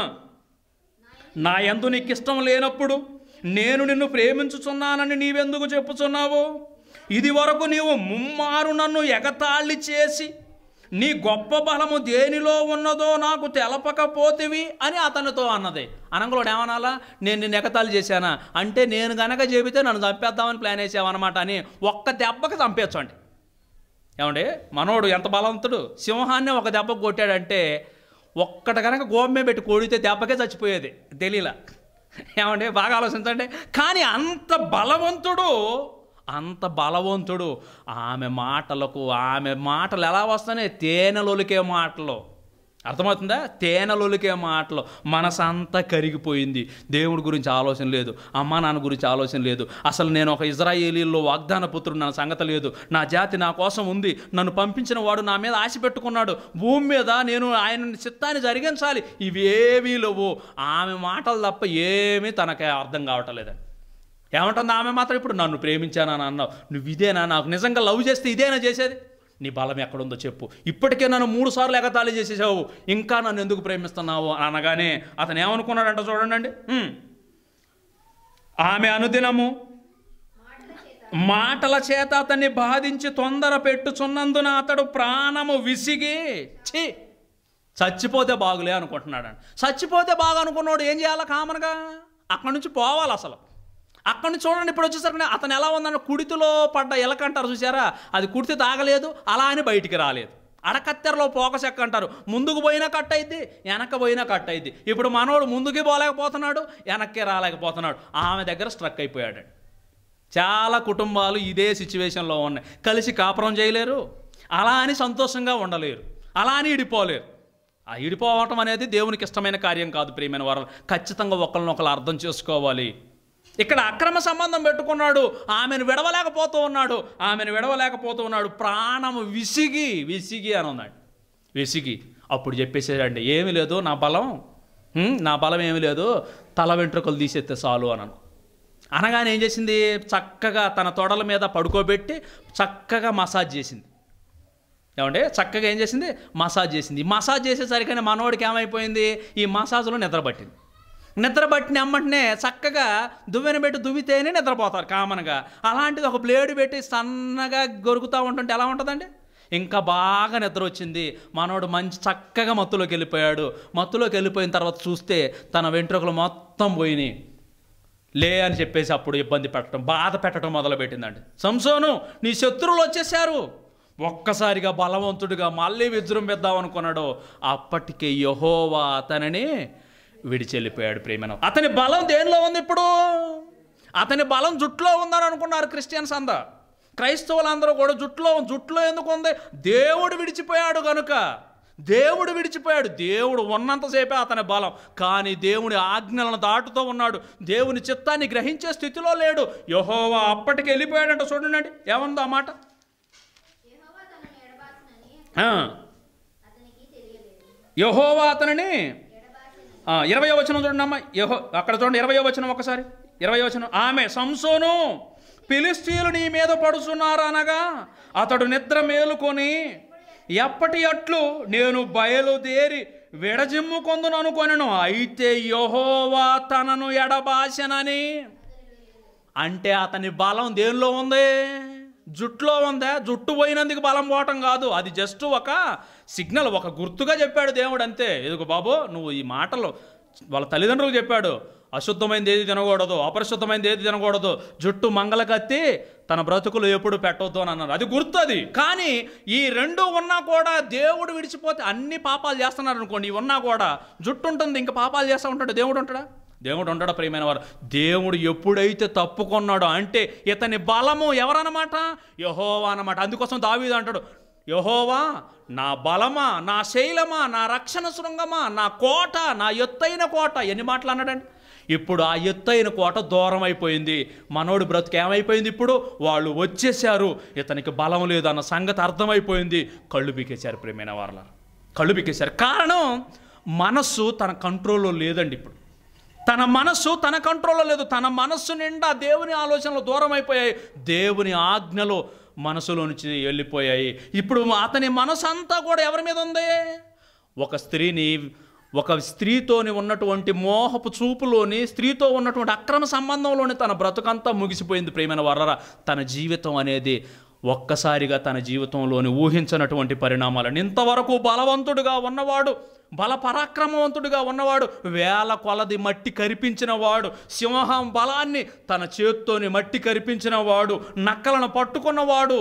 నా యందు నీకు ఇష్టం లేనప్పుడు నేను నిన్ను ప్రేమించుచున్నానని నీవెందుకు చెప్పుచున్నావు ఇది వరకు నీవు ముమ్మారు నన్ను ఎగతాళి చేసి నీ గొప్ప బలము దేనిలో ఉన్నదో నాకు తెలపకపోతివి అని అతనితో అన్నది అనంగలోడు ఏమనాలా నేను నిన్ను ఎగతాళి చేశానా అంటే నేను గనక చెబితే నన్ను చంపేద్దామని ప్లాన్ వేసావన్నమాట అని ఒక్క దెబ్బకి చంపేచ్చండి ఏమండి మనోడు ఎంత బలవంతుడు సింహాన్ని ఒక దెబ్బ కొట్టాడంటే ఒక్కటి కనుక గోమే పెట్టి కొడితే దెబ్బకే చచ్చిపోయేది తెలియలా ఏమండి బాగా ఆలోచించండి కానీ అంత బలవంతుడు అంత బలవంతుడు ఆమె మాటలకు ఆమె మాటలు ఎలా వస్తున్నాయి తేనెలొలికే మాటలు అర్థమవుతుందా తేనెలొలికే మాటలు మనసంతా కరిగిపోయింది దేవుడి గురించి ఆలోచన లేదు అమ్మా నాన్న గురించి ఆలోచన లేదు అసలు నేను ఒక ఇజ్రాయేలీల్లో వాగ్దాన పుత్రుడు నా సంగతి లేదు నా జాతి నా కోసం ఉంది నన్ను పంపించిన వాడు నా మీద ఆశ పెట్టుకున్నాడు భూమి మీద నేను ఆయన చిత్తాన్ని జరిగించాలి ఇవేవీ లేవు ఆమె మాటలు తప్ప ఏమీ తనకి అర్థం కావటం లేదండి ఏమంటుంది ఆమె మాత్రం ఇప్పుడు నన్ను ప్రేమించానని అన్నావు నువ్వు ఇదేనా నాకు నిజంగా లవ్ చేస్తే ఇదేనా చేసేది నీ బలం ఎక్కడుందో చెప్పు ఇప్పటికే నన్ను మూడు సార్లు ఎగతాళి చేసేసావు ఇంకా నన్ను ఎందుకు ప్రేమిస్తున్నావు అని అనగానే అతను ఏమనుకున్నాడంట చూడండి ఉమ్. ఆమె అనుదినము మాటల చేత మాటల చేత అతన్ని బాధించి తొందర పెట్టుచున్నందున అతడు ప్రాణము విసిగి ఛీ చచ్చిపోతే బాగులే అనుకుంటున్నాడు చచ్చిపోతే బాగా అనుకున్నాడు ఏం చేయాలి కామన్గా అక్కడి నుంచి పోవాలి అసలు అక్కడి నుంచి చూడండి ఇప్పుడు వచ్చేసరికి అతను ఎలా ఉందన్న కుడితిలో పడ్డ ఎలక అంటారు చూసారా అది కుడితి తాగలేదు అలా అని బయటికి రాలేదు అడకత్తెరలో పోకస్ ఎక్క అంటారు ముందుకు పోయినా కట్ అయింది వెనక్కి పోయినా కట్ అయింది ఇప్పుడు మనోడు ముందుకి పోలేకపోతున్నాడు వెనక్కి రాలేకపోతున్నాడు ఆమె దగ్గర స్ట్రక్ అయిపోయాడు చాలా కుటుంబాలు ఇదే సిచ్యువేషన్లో ఉన్నాయి కలిసి కాపురం చేయలేరు అలా అని సంతోషంగా ఉండలేరు అలా అని ఇడిపోలేరు ఆ ఇడిపోవటం అనేది దేవునికి ఇష్టమైన కార్యం కాదు ప్రియమైన వారు ఖచ్చితంగా ఒకరినొకరు అర్థం చేసుకోవాలి ఇక్కడ అక్రమ సంబంధం పెట్టుకున్నాడు ఆమెను విడవలేకపోతూ ఉన్నాడు ఆమెను విడవలేకపోతూ ఉన్నాడు ప్రాణం విసిగి విసిగి అని ఉన్నాడు విసిగి అప్పుడు చెప్పేసాడండి ఏమీ లేదు నా బలం హ్మ్, నా బలం ఏమీ లేదు తల వెంట్రుకలు తీసేస్తే చాలు అని అనుకో అనగానే ఏం చేసింది చక్కగా తన తొడల మీద పడుకోబెట్టి చక్కగా మసాజ్ చేసింది ఏమంటే చక్కగా ఏం చేసింది మసాజ్ చేసింది ఈ మసాజ్ చేసేసరికనే మనోడికి ఏమైపోయింది ఈ మసాజ్లో నిద్ర పట్టింది నిద్ర పట్టిన అమ్మటనే చక్కగా దువ్వెన పెట్టి దువ్వితేనే నిద్రపోతారు కామన్గా అలాంటిది ఒక బ్లేడు పెట్టి సన్నగా గొరుకుతూ ఉంటుంటే ఎలా ఉంటుందండి ఇంకా బాగా నిద్ర వచ్చింది మనోడు మంచి చక్కగా మత్తులోకి వెళ్ళిపోయాడు మత్తులోకి వెళ్ళిపోయిన తర్వాత చూస్తే తన వెంట్రుకలు మొత్తం పోయినాయి లే అని చెప్పేసి అప్పుడు ఇబ్బంది పెట్టడం బాధ పెట్టడం మొదలుపెట్టిందండి సంసోను నీ శత్రువులు వచ్చేసారు ఒక్కసారిగా బలవంతుడిగా మళ్ళీ విజృంభిద్దాం అనుకున్నాడు అప్పటికే యహోవా అతనిని విడిచెళ్ళిపోయాడు ప్రేమను అతని బలం దేనిలో ఉంది ఇప్పుడు అతని బలం జుట్టులో ఉందని అనుకున్నారు క్రిస్టియన్స్ అందా క్రైస్తవులందరూ కూడా జుట్టులో జుట్టులో ఎందుకు ఉంది దేవుడు విడిచిపోయాడు కనుక దేవుడు విడిచిపోయాడు దేవుడు ఉన్నంతసేపే అతని బలం కానీ దేవుని ఆజ్ఞలను దాటుతూ ఉన్నాడు దేవుని చిత్తాన్ని గ్రహించే స్థితిలో లేడు యహోవా అప్పటికి వెళ్ళిపోయాడంట చూడండి ఏముందో ఆ మాట యెహోవా తనను ఎడబాసినని ఆ, అతనికి తెలియలేదు యెహోవా అతనిని ఎడబాసినని ఆ, ఇరవై వచనం చూడండి అమ్మ యహో అక్కడ చూడండి ఇరవై వచనం ఒకసారి ఇరవై వచనం ఆమె సంసోను ఫిలిస్తీన్లు నీ మీద పడుచున్నారు అనగా అతడు నిద్ర మేలుకొని ఎప్పటి అట్లు నేను బయలుదేరి విడజిమ్ముకొందును అనుకొనను అయితే యహోవా తనను ఎడబాసెనని అంటే అతని బలం దేనిలో ఉంది జుట్టులో ఉందా జుట్టు పోయినందుకు బలం పోవటం కాదు అది జస్ట్ ఒక సిగ్నల్ ఒక గుర్తుగా చెప్పాడు దేవుడు అంతే ఎదుగు బాబు నువ్వు ఈ మాటలు వాళ్ళ తల్లిదండ్రులకు చెప్పాడు అశుద్ధమైనది ఏది తినకూడదు అపరిశుద్ధమైనది ఏది తినకూడదు జుట్టు మంగళ కత్తి తన బ్రతుకులు ఎప్పుడు పెట్టవద్దు అని అన్నారు అది గుర్తు అది కానీ ఈ రెండు ఉన్నా కూడా దేవుడు విడిచిపోతే అన్ని పాపాలు చేస్తున్నారు అనుకోండి ఇవి ఉన్నా కూడా జుట్టు ఉంటుంది ఇంకా పాపాలు చేస్తూ ఉంటాడు దేవుడు ఉంటాడా దేవుడు ఉండడా ప్రియమైన వారు దేవుడు ఎప్పుడైతే తప్పుకున్నాడో అంటే ఇతని బలము ఎవరన్నమాట యహోవా అన్నమాట అందుకోసం దావీదు అంటాడు యహోవా నా బలమా నా శైలమా నా రక్షణ శృంగమా నా కోట నా ఎత్తైన కోట ఎన్ని మాటలు అన్నాడండి ఇప్పుడు ఆ ఎత్తైన కోట దూరం అయిపోయింది మనోడు బ్రతుకు ఏమైపోయింది ఇప్పుడు వాళ్ళు వచ్చేసారు ఇతనికి బలం లేదు అన్న సంగతి అర్థమైపోయింది కళ్ళు పీకేశారు ప్రియమైన వాళ్ళ కళ్ళు పీకేశారు కారణం మనస్సు తన కంట్రోల్లో లేదండి ఇప్పుడు తన మనస్సు తన కంట్రోల్లో లేదు తన మనస్సు నిండా దేవుని ఆలోచనలు దూరం అయిపోయాయి దేవుని ఆజ్ఞలు మనసులో నుంచి వెళ్ళిపోయాయి ఇప్పుడు అతని మనసు అంతా కూడా ఎవరి మీద ఉంది ఒక స్త్రీని ఒక స్త్రీతోని ఉన్నటువంటి మోహపు చూపులోని స్త్రీతో ఉన్నటువంటి అక్రమ సంబంధంలోని తన బ్రతుకంతా ముగిసిపోయింది ప్రేమైన వర్రరా తన జీవితం అనేది ఒక్కసారిగా తన జీవితంలోని ఊహించినటువంటి పరిణామాలను ఇంతవరకు బలవంతుడుగా ఉన్నవాడు బల పరాక్రమవంతుడిగా ఉన్నవాడు వేల కొలది మట్టి కరిపించిన వాడు సింహం బలాన్ని తన చేత్తోని మట్టి కరిపించిన వాడు నక్కలను పట్టుకున్నవాడు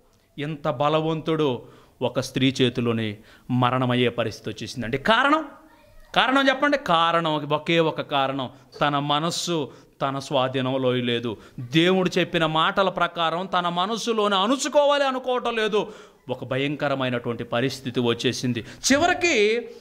ఇంత బలవంతుడు ఒక స్త్రీ చేతిలోని మరణమయ్యే పరిస్థితి వచ్చేసిందండి కారణం కారణం చెప్పండి కారణం ఒకే ఒక కారణం తన మనస్సు తన స్వాధీనంలో లేదు దేవుడు చెప్పిన మాటల ప్రకారం తన మనస్సులోనే అణుచుకోవాలి అనుకోవటం లేదు ఒక భయంకరమైనటువంటి పరిస్థితి వచ్చేసింది చివరికి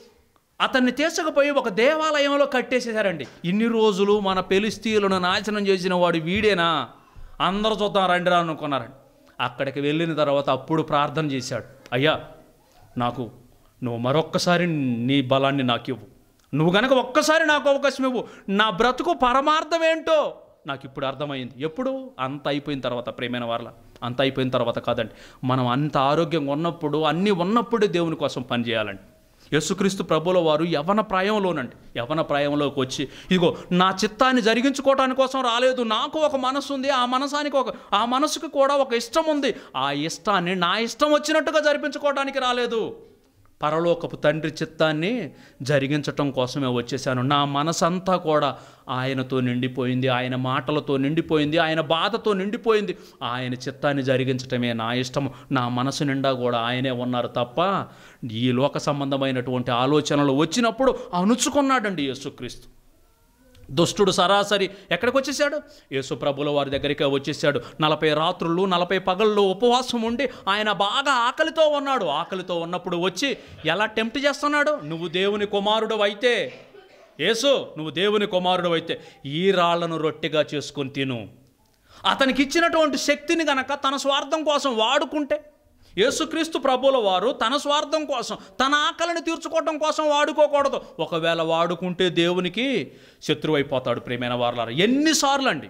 అతన్ని తీసుకుపోయి ఒక దేవాలయంలో కట్టేసేశారండి ఇన్ని రోజులు మన పెలిస్తీలను నాశనం చేసిన వాడు వీడేనా అందరూ చూద్దాం రండి రా అనుకున్నారండి అక్కడికి వెళ్ళిన తర్వాత అప్పుడు ప్రార్థన చేశాడు అయ్యా నాకు నువ్వు మరొక్కసారి నీ బలాన్ని నాకు ఇవ్వు నువ్వు గనక ఒక్కసారి నాకు అవకాశం ఇవ్వు నా బ్రతుకు పరమార్థం ఏంటో నాకు ఇప్పుడు అర్థమైంది ఎప్పుడు అంత అయిపోయిన తర్వాత ప్రేమైన వాళ్ళ అంత అయిపోయిన తర్వాత కాదండి మనం అంత ఆరోగ్యంగా ఉన్నప్పుడు అన్నీ ఉన్నప్పుడే దేవుని కోసం పనిచేయాలండి యేసుక్రీస్తు ప్రభుల వారు యవన ప్రాయంలోనండి యవన ప్రాయంలోకి వచ్చి ఇదిగో నా చిత్తాన్ని జరిగించుకోవటానికి కోసం రాలేదు నాకు ఒక మనసు ఉంది ఆ మనసానికి ఒక ఆ మనసుకు కూడా ఒక ఇష్టం ఉంది ఆ ఇష్టాన్ని నా ఇష్టం వచ్చినట్టుగా జరిపించుకోవడానికి రాలేదు పరలోకపు తండ్రి చిత్తాన్ని జరిగించటం కోసమే వచ్చేసాను నా మనసంతా కూడా ఆయనతో నిండిపోయింది ఆయన మాటలతో నిండిపోయింది ఆయన బాధతో నిండిపోయింది ఆయన చిత్తాన్ని జరిగించటమే నా ఇష్టం నా మనసు నిండా కూడా ఆయనే ఉన్నారు తప్ప ఈ లోక సంబంధమైనటువంటి ఆలోచనలు వచ్చినప్పుడు అణుచుకున్నాడండి యేసుక్రీస్తు దుష్టుడు సరాసరి ఎక్కడికి వచ్చేసాడు యేసు ప్రభుల వారి దగ్గరికి వచ్చేసాడు నలభై రాత్రులు నలభై పగళ్ళు ఉపవాసం ఉండి ఆయన బాగా ఆకలితో ఉన్నాడు ఆకలితో ఉన్నప్పుడు వచ్చి ఎలా టెంప్ట్ చేస్తున్నాడు నువ్వు దేవుని కుమారుడు అయితే యేసు నువ్వు దేవుని కుమారుడు అయితే ఈ రాళ్లను రొట్టెగా చేసుకొని తిను అతనికి ఇచ్చినటువంటి శక్తిని గనక తన స్వార్థం కోసం వాడుకుంటే యేసుక్రీస్తు ప్రభుల వారు తన స్వార్థం కోసం తన ఆకలిని తీర్చుకోవడం కోసం వాడుకోకూడదు ఒకవేళ వాడుకుంటే దేవునికి శత్రువైపోతాడు ప్రేమైన వారులారా ఎన్నిసార్లు అండి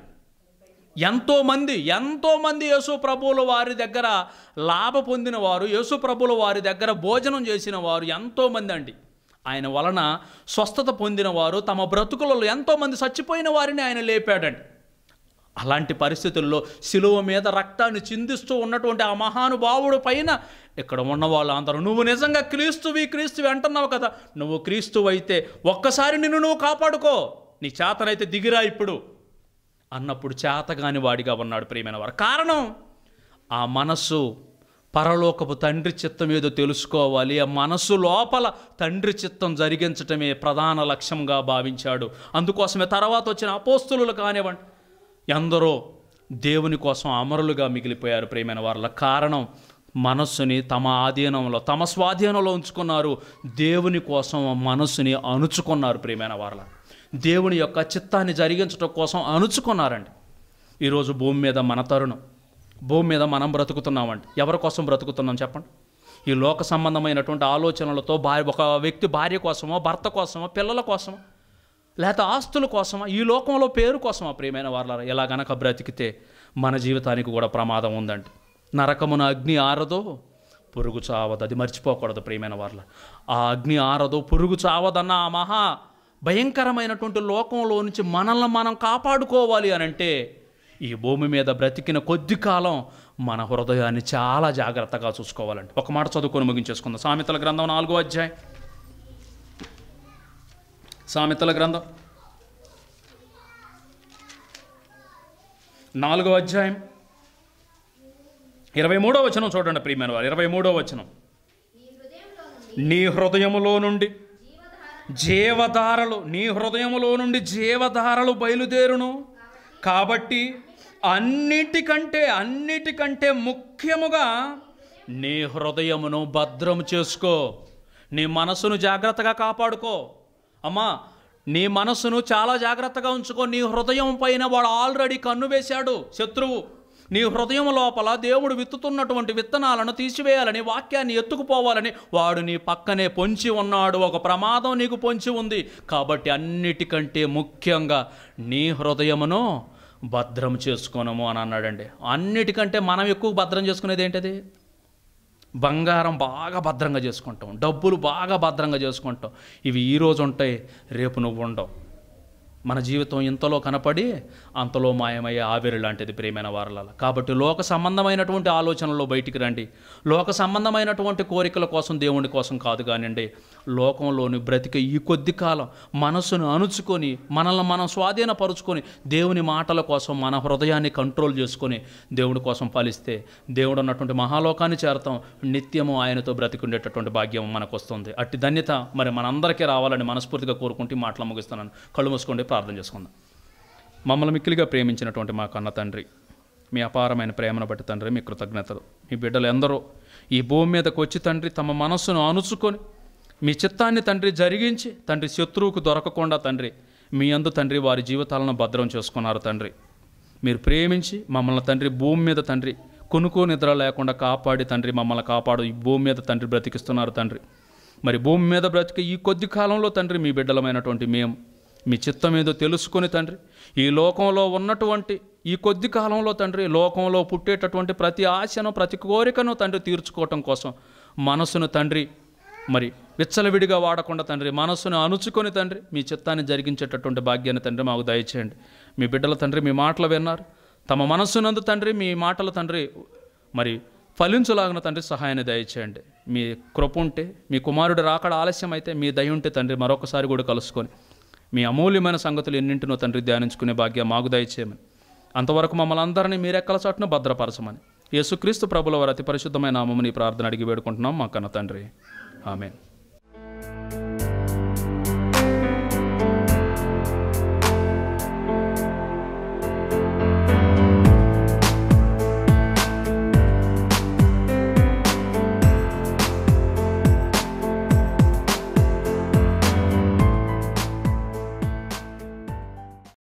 ఎంతోమంది ఎంతోమంది యేసు ప్రభువుల వారి దగ్గర లాభ పొందిన వారు యేసు ప్రభుల వారి దగ్గర భోజనం చేసిన వారు ఎంతోమంది అండి ఆయన వలన స్వస్థత పొందిన వారు తమ బ్రతుకులలో ఎంతోమంది చచ్చిపోయిన వారిని ఆయన లేపాడండి అలాంటి పరిస్థితుల్లో శిలువ మీద రక్తాన్ని చిందిస్తూ ఉన్నటువంటి ఆ మహానుభావుడు పైన ఇక్కడ ఉన్న వాళ్ళందరూ నువ్వు నిజంగా క్రీస్తువి క్రీస్తువి అంటున్నావు కదా నువ్వు క్రీస్తువు అయితే ఒక్కసారి నిన్ను నువ్వు కాపాడుకో నీ చేతనైతే దిగిరా ఇప్పుడు అన్నప్పుడు చేతగాని వాడిగా ఉన్నాడు ప్రియమైన వారు కారణం ఆ మనస్సు పరలోకపు తండ్రి చిత్తం ఏదో తెలుసుకోవాలి ఆ మనస్సు లోపల తండ్రి చిత్తం జరిగించటమే ప్రధాన లక్ష్యంగా భావించాడు అందుకోసమే తర్వాత వచ్చిన అపోస్తులు కానివ్వండి ఎందరో దేవుని కోసం అమరులుగా మిగిలిపోయారు ప్రియమైన వాళ్ళ కారణం మనస్సుని తమ ఆధీనంలో తమ స్వాధీనంలో ఉంచుకున్నారు దేవుని కోసం ఆ మనస్సుని అణుచుకున్నారు ప్రియమైన వాళ్ళ దేవుని యొక్క చిత్తాన్ని జరిగించడం కోసం అణుచుకున్నారండి ఈరోజు భూమి మీద మన తరుణం భూమి మీద మనం బ్రతుకుతున్నామండి ఎవరి కోసం బ్రతుకుతున్నాం చెప్పండి ఈ లోక సంబంధమైనటువంటి ఆలోచనలతో భార్య ఒక వ్యక్తి భార్య కోసమో భర్త కోసమో పిల్లల కోసమో లేకపోతే ఆస్తుల కోసమా ఈ లోకంలో పేరు కోసమా ప్రియమైన వాళ్ళ ఎలా గనక బ్రతికితే మన జీవితానికి కూడా ప్రమాదం ఉందండి నరకమున అగ్ని ఆరదో పురుగు చావదు అది మర్చిపోకూడదు ప్రియమైన వాళ్ళ ఆ అగ్ని ఆరదో పురుగు చావదన్న ఆ మహా భయంకరమైనటువంటి లోకంలో నుంచి మనల్ని మనం కాపాడుకోవాలి అని అంటే ఈ భూమి మీద బ్రతికిన కొద్ది కాలం మన హృదయాన్ని చాలా జాగ్రత్తగా చూసుకోవాలండి ఒక మాట చదువుకొని ముగించేసుకుందాం సామెతల గ్రంథం నాలుగో అధ్యాయం సామెతల గ్రంథం నాలుగో అధ్యాయం ఇరవై మూడో వచనం చూడండి ప్రియమైన వారు ఇరవై మూడో వచనం నీ హృదయంలో నుండి నీ హృదయములో నుండి జీవధార జీవధారలు నీ హృదయములో నుండి జీవధారలు బయలుదేరును కాబట్టి అన్నిటికంటే అన్నిటికంటే ముఖ్యముగా నీ హృదయమును భద్రం చేసుకో నీ మనసును జాగ్రత్తగా కాపాడుకో అమ్మా నీ మనసును చాలా జాగ్రత్తగా ఉంచుకో నీ హృదయం పైన వాడు ఆల్రెడీ కన్ను వేశాడు శత్రువు నీ హృదయం లోపల దేవుడు విత్తుతున్నటువంటి విత్తనాలను తీసివేయాలని వాక్యాన్ని ఎత్తుకుపోవాలని వాడు నీ పక్కనే పొంచి ఉన్నాడు ఒక ప్రమాదం నీకు పొంచి ఉంది కాబట్టి అన్నిటికంటే ముఖ్యంగా నీ హృదయమును భద్రం చేసుకోనము అని అన్నాడండి అన్నిటికంటే మనం ఎక్కువ భద్రం చేసుకునేది ఏంటది బంగారం బాగా భద్రంగా చేసుకుంటాం డబ్బులు బాగా భద్రంగా చేసుకుంటాం ఇవి ఈరోజు ఉంటాయి రేపు నువ్వు ఉండవు మన జీవితం ఇంతలో కనపడి అంతలో మాయమయ్యే ఆవిరి లాంటిది ప్రేమైన వారల కాబట్టి లోక సంబంధమైనటువంటి ఆలోచనలో బయటికి రండి లోక సంబంధమైనటువంటి కోరికల కోసం దేవుని కోసం కాదు కానివ్వండి లోకంలోని బ్రతికే ఈ కొద్ది కాలం మనసును అణుచుకొని మనల్ని మనం స్వాధీనపరుచుకొని దేవుని మాటల కోసం మన హృదయాన్ని కంట్రోల్ చేసుకొని దేవుడి కోసం ఫలిస్తే దేవుడు ఉన్నటువంటి మహాలోకాన్ని చేరతాం నిత్యము ఆయనతో బ్రతికుండేటటువంటి భాగ్యం మనకు వస్తుంది అట్టి ధన్యత మరి మనందరికీ రావాలని మనస్ఫూర్తిగా కోరుకుంటూ ఈ మాటలు ముగిస్తున్నాను కళ్ళు మూసుకోండి ప్రార్థన చేసుకుందాం మమ్మల్ని మిక్కిలిగా ప్రేమించినటువంటి మా కన్న తండ్రి మీ అపారమైన ప్రేమను బట్టి తండ్రి మీ కృతజ్ఞతలు మీ బిడ్డలు ఎందరో ఈ భూమి మీదకు వచ్చి తండ్రి తమ మనస్సును అణుచుకొని మీ చిత్తాన్ని తండ్రి జరిగించి తండ్రి శత్రువుకు దొరకకుండా తండ్రి మీ అందు తండ్రి వారి జీవితాలను భద్రం చేసుకున్నారు తండ్రి మీరు ప్రేమించి మమ్మల్ని తండ్రి భూమి మీద తండ్రి కొనుక్కో నిద్ర లేకుండా కాపాడి తండ్రి మమ్మల్ని కాపాడు ఈ భూమి మీద తండ్రి బ్రతికిస్తున్నారు తండ్రి మరి భూమి మీద బ్రతికే ఈ కొద్ది కాలంలో తండ్రి మీ బిడ్డలమైనటువంటి మేము మీ చిత్తం ఏదో తెలుసుకొని తండ్రి ఈ లోకంలో ఉన్నటువంటి ఈ కొద్ది కాలంలో తండ్రి లోకంలో పుట్టేటటువంటి ప్రతి ఆశను ప్రతి కోరికను తండ్రి తీర్చుకోవటం కోసం మనసును తండ్రి మరి విచ్చలవిడిగా వాడకుండా తండ్రి మనస్సును అణుచుకొని తండ్రి మీ చిత్తాన్ని జరిగించేటటువంటి భాగ్యాన్ని తండ్రి మాకు దయచేయండి మీ బిడ్డల తండ్రి మీ మాటలు విన్నారు తమ మనస్సునందు తండ్రి మీ మాటలు తండ్రి మరి ఫలించులాగిన తండ్రి సహాయాన్ని దయచేయండి మీ కృప ఉంటే మీ కుమారుడు రాకడ ఆలస్యం అయితే మీ దయ ఉంటే తండ్రి మరొకసారి కూడా కలుసుకొని మీ అమూల్యమైన సంగతులు ఎన్నింటినో తండ్రి ధ్యానించుకునే భాగ్యం మాకు దయచేయమని అంతవరకు మమ్మల్ని అందరినీ మీరెక్కల చాటున భద్రపరచమని యేసుక్రీస్తు ప్రభుల వారి అతి పరిశుద్ధమైన నామముని ఈ ప్రార్థన అడిగి వేడుకుంటున్నాం మా కన్న తండ్రి ఆమెన్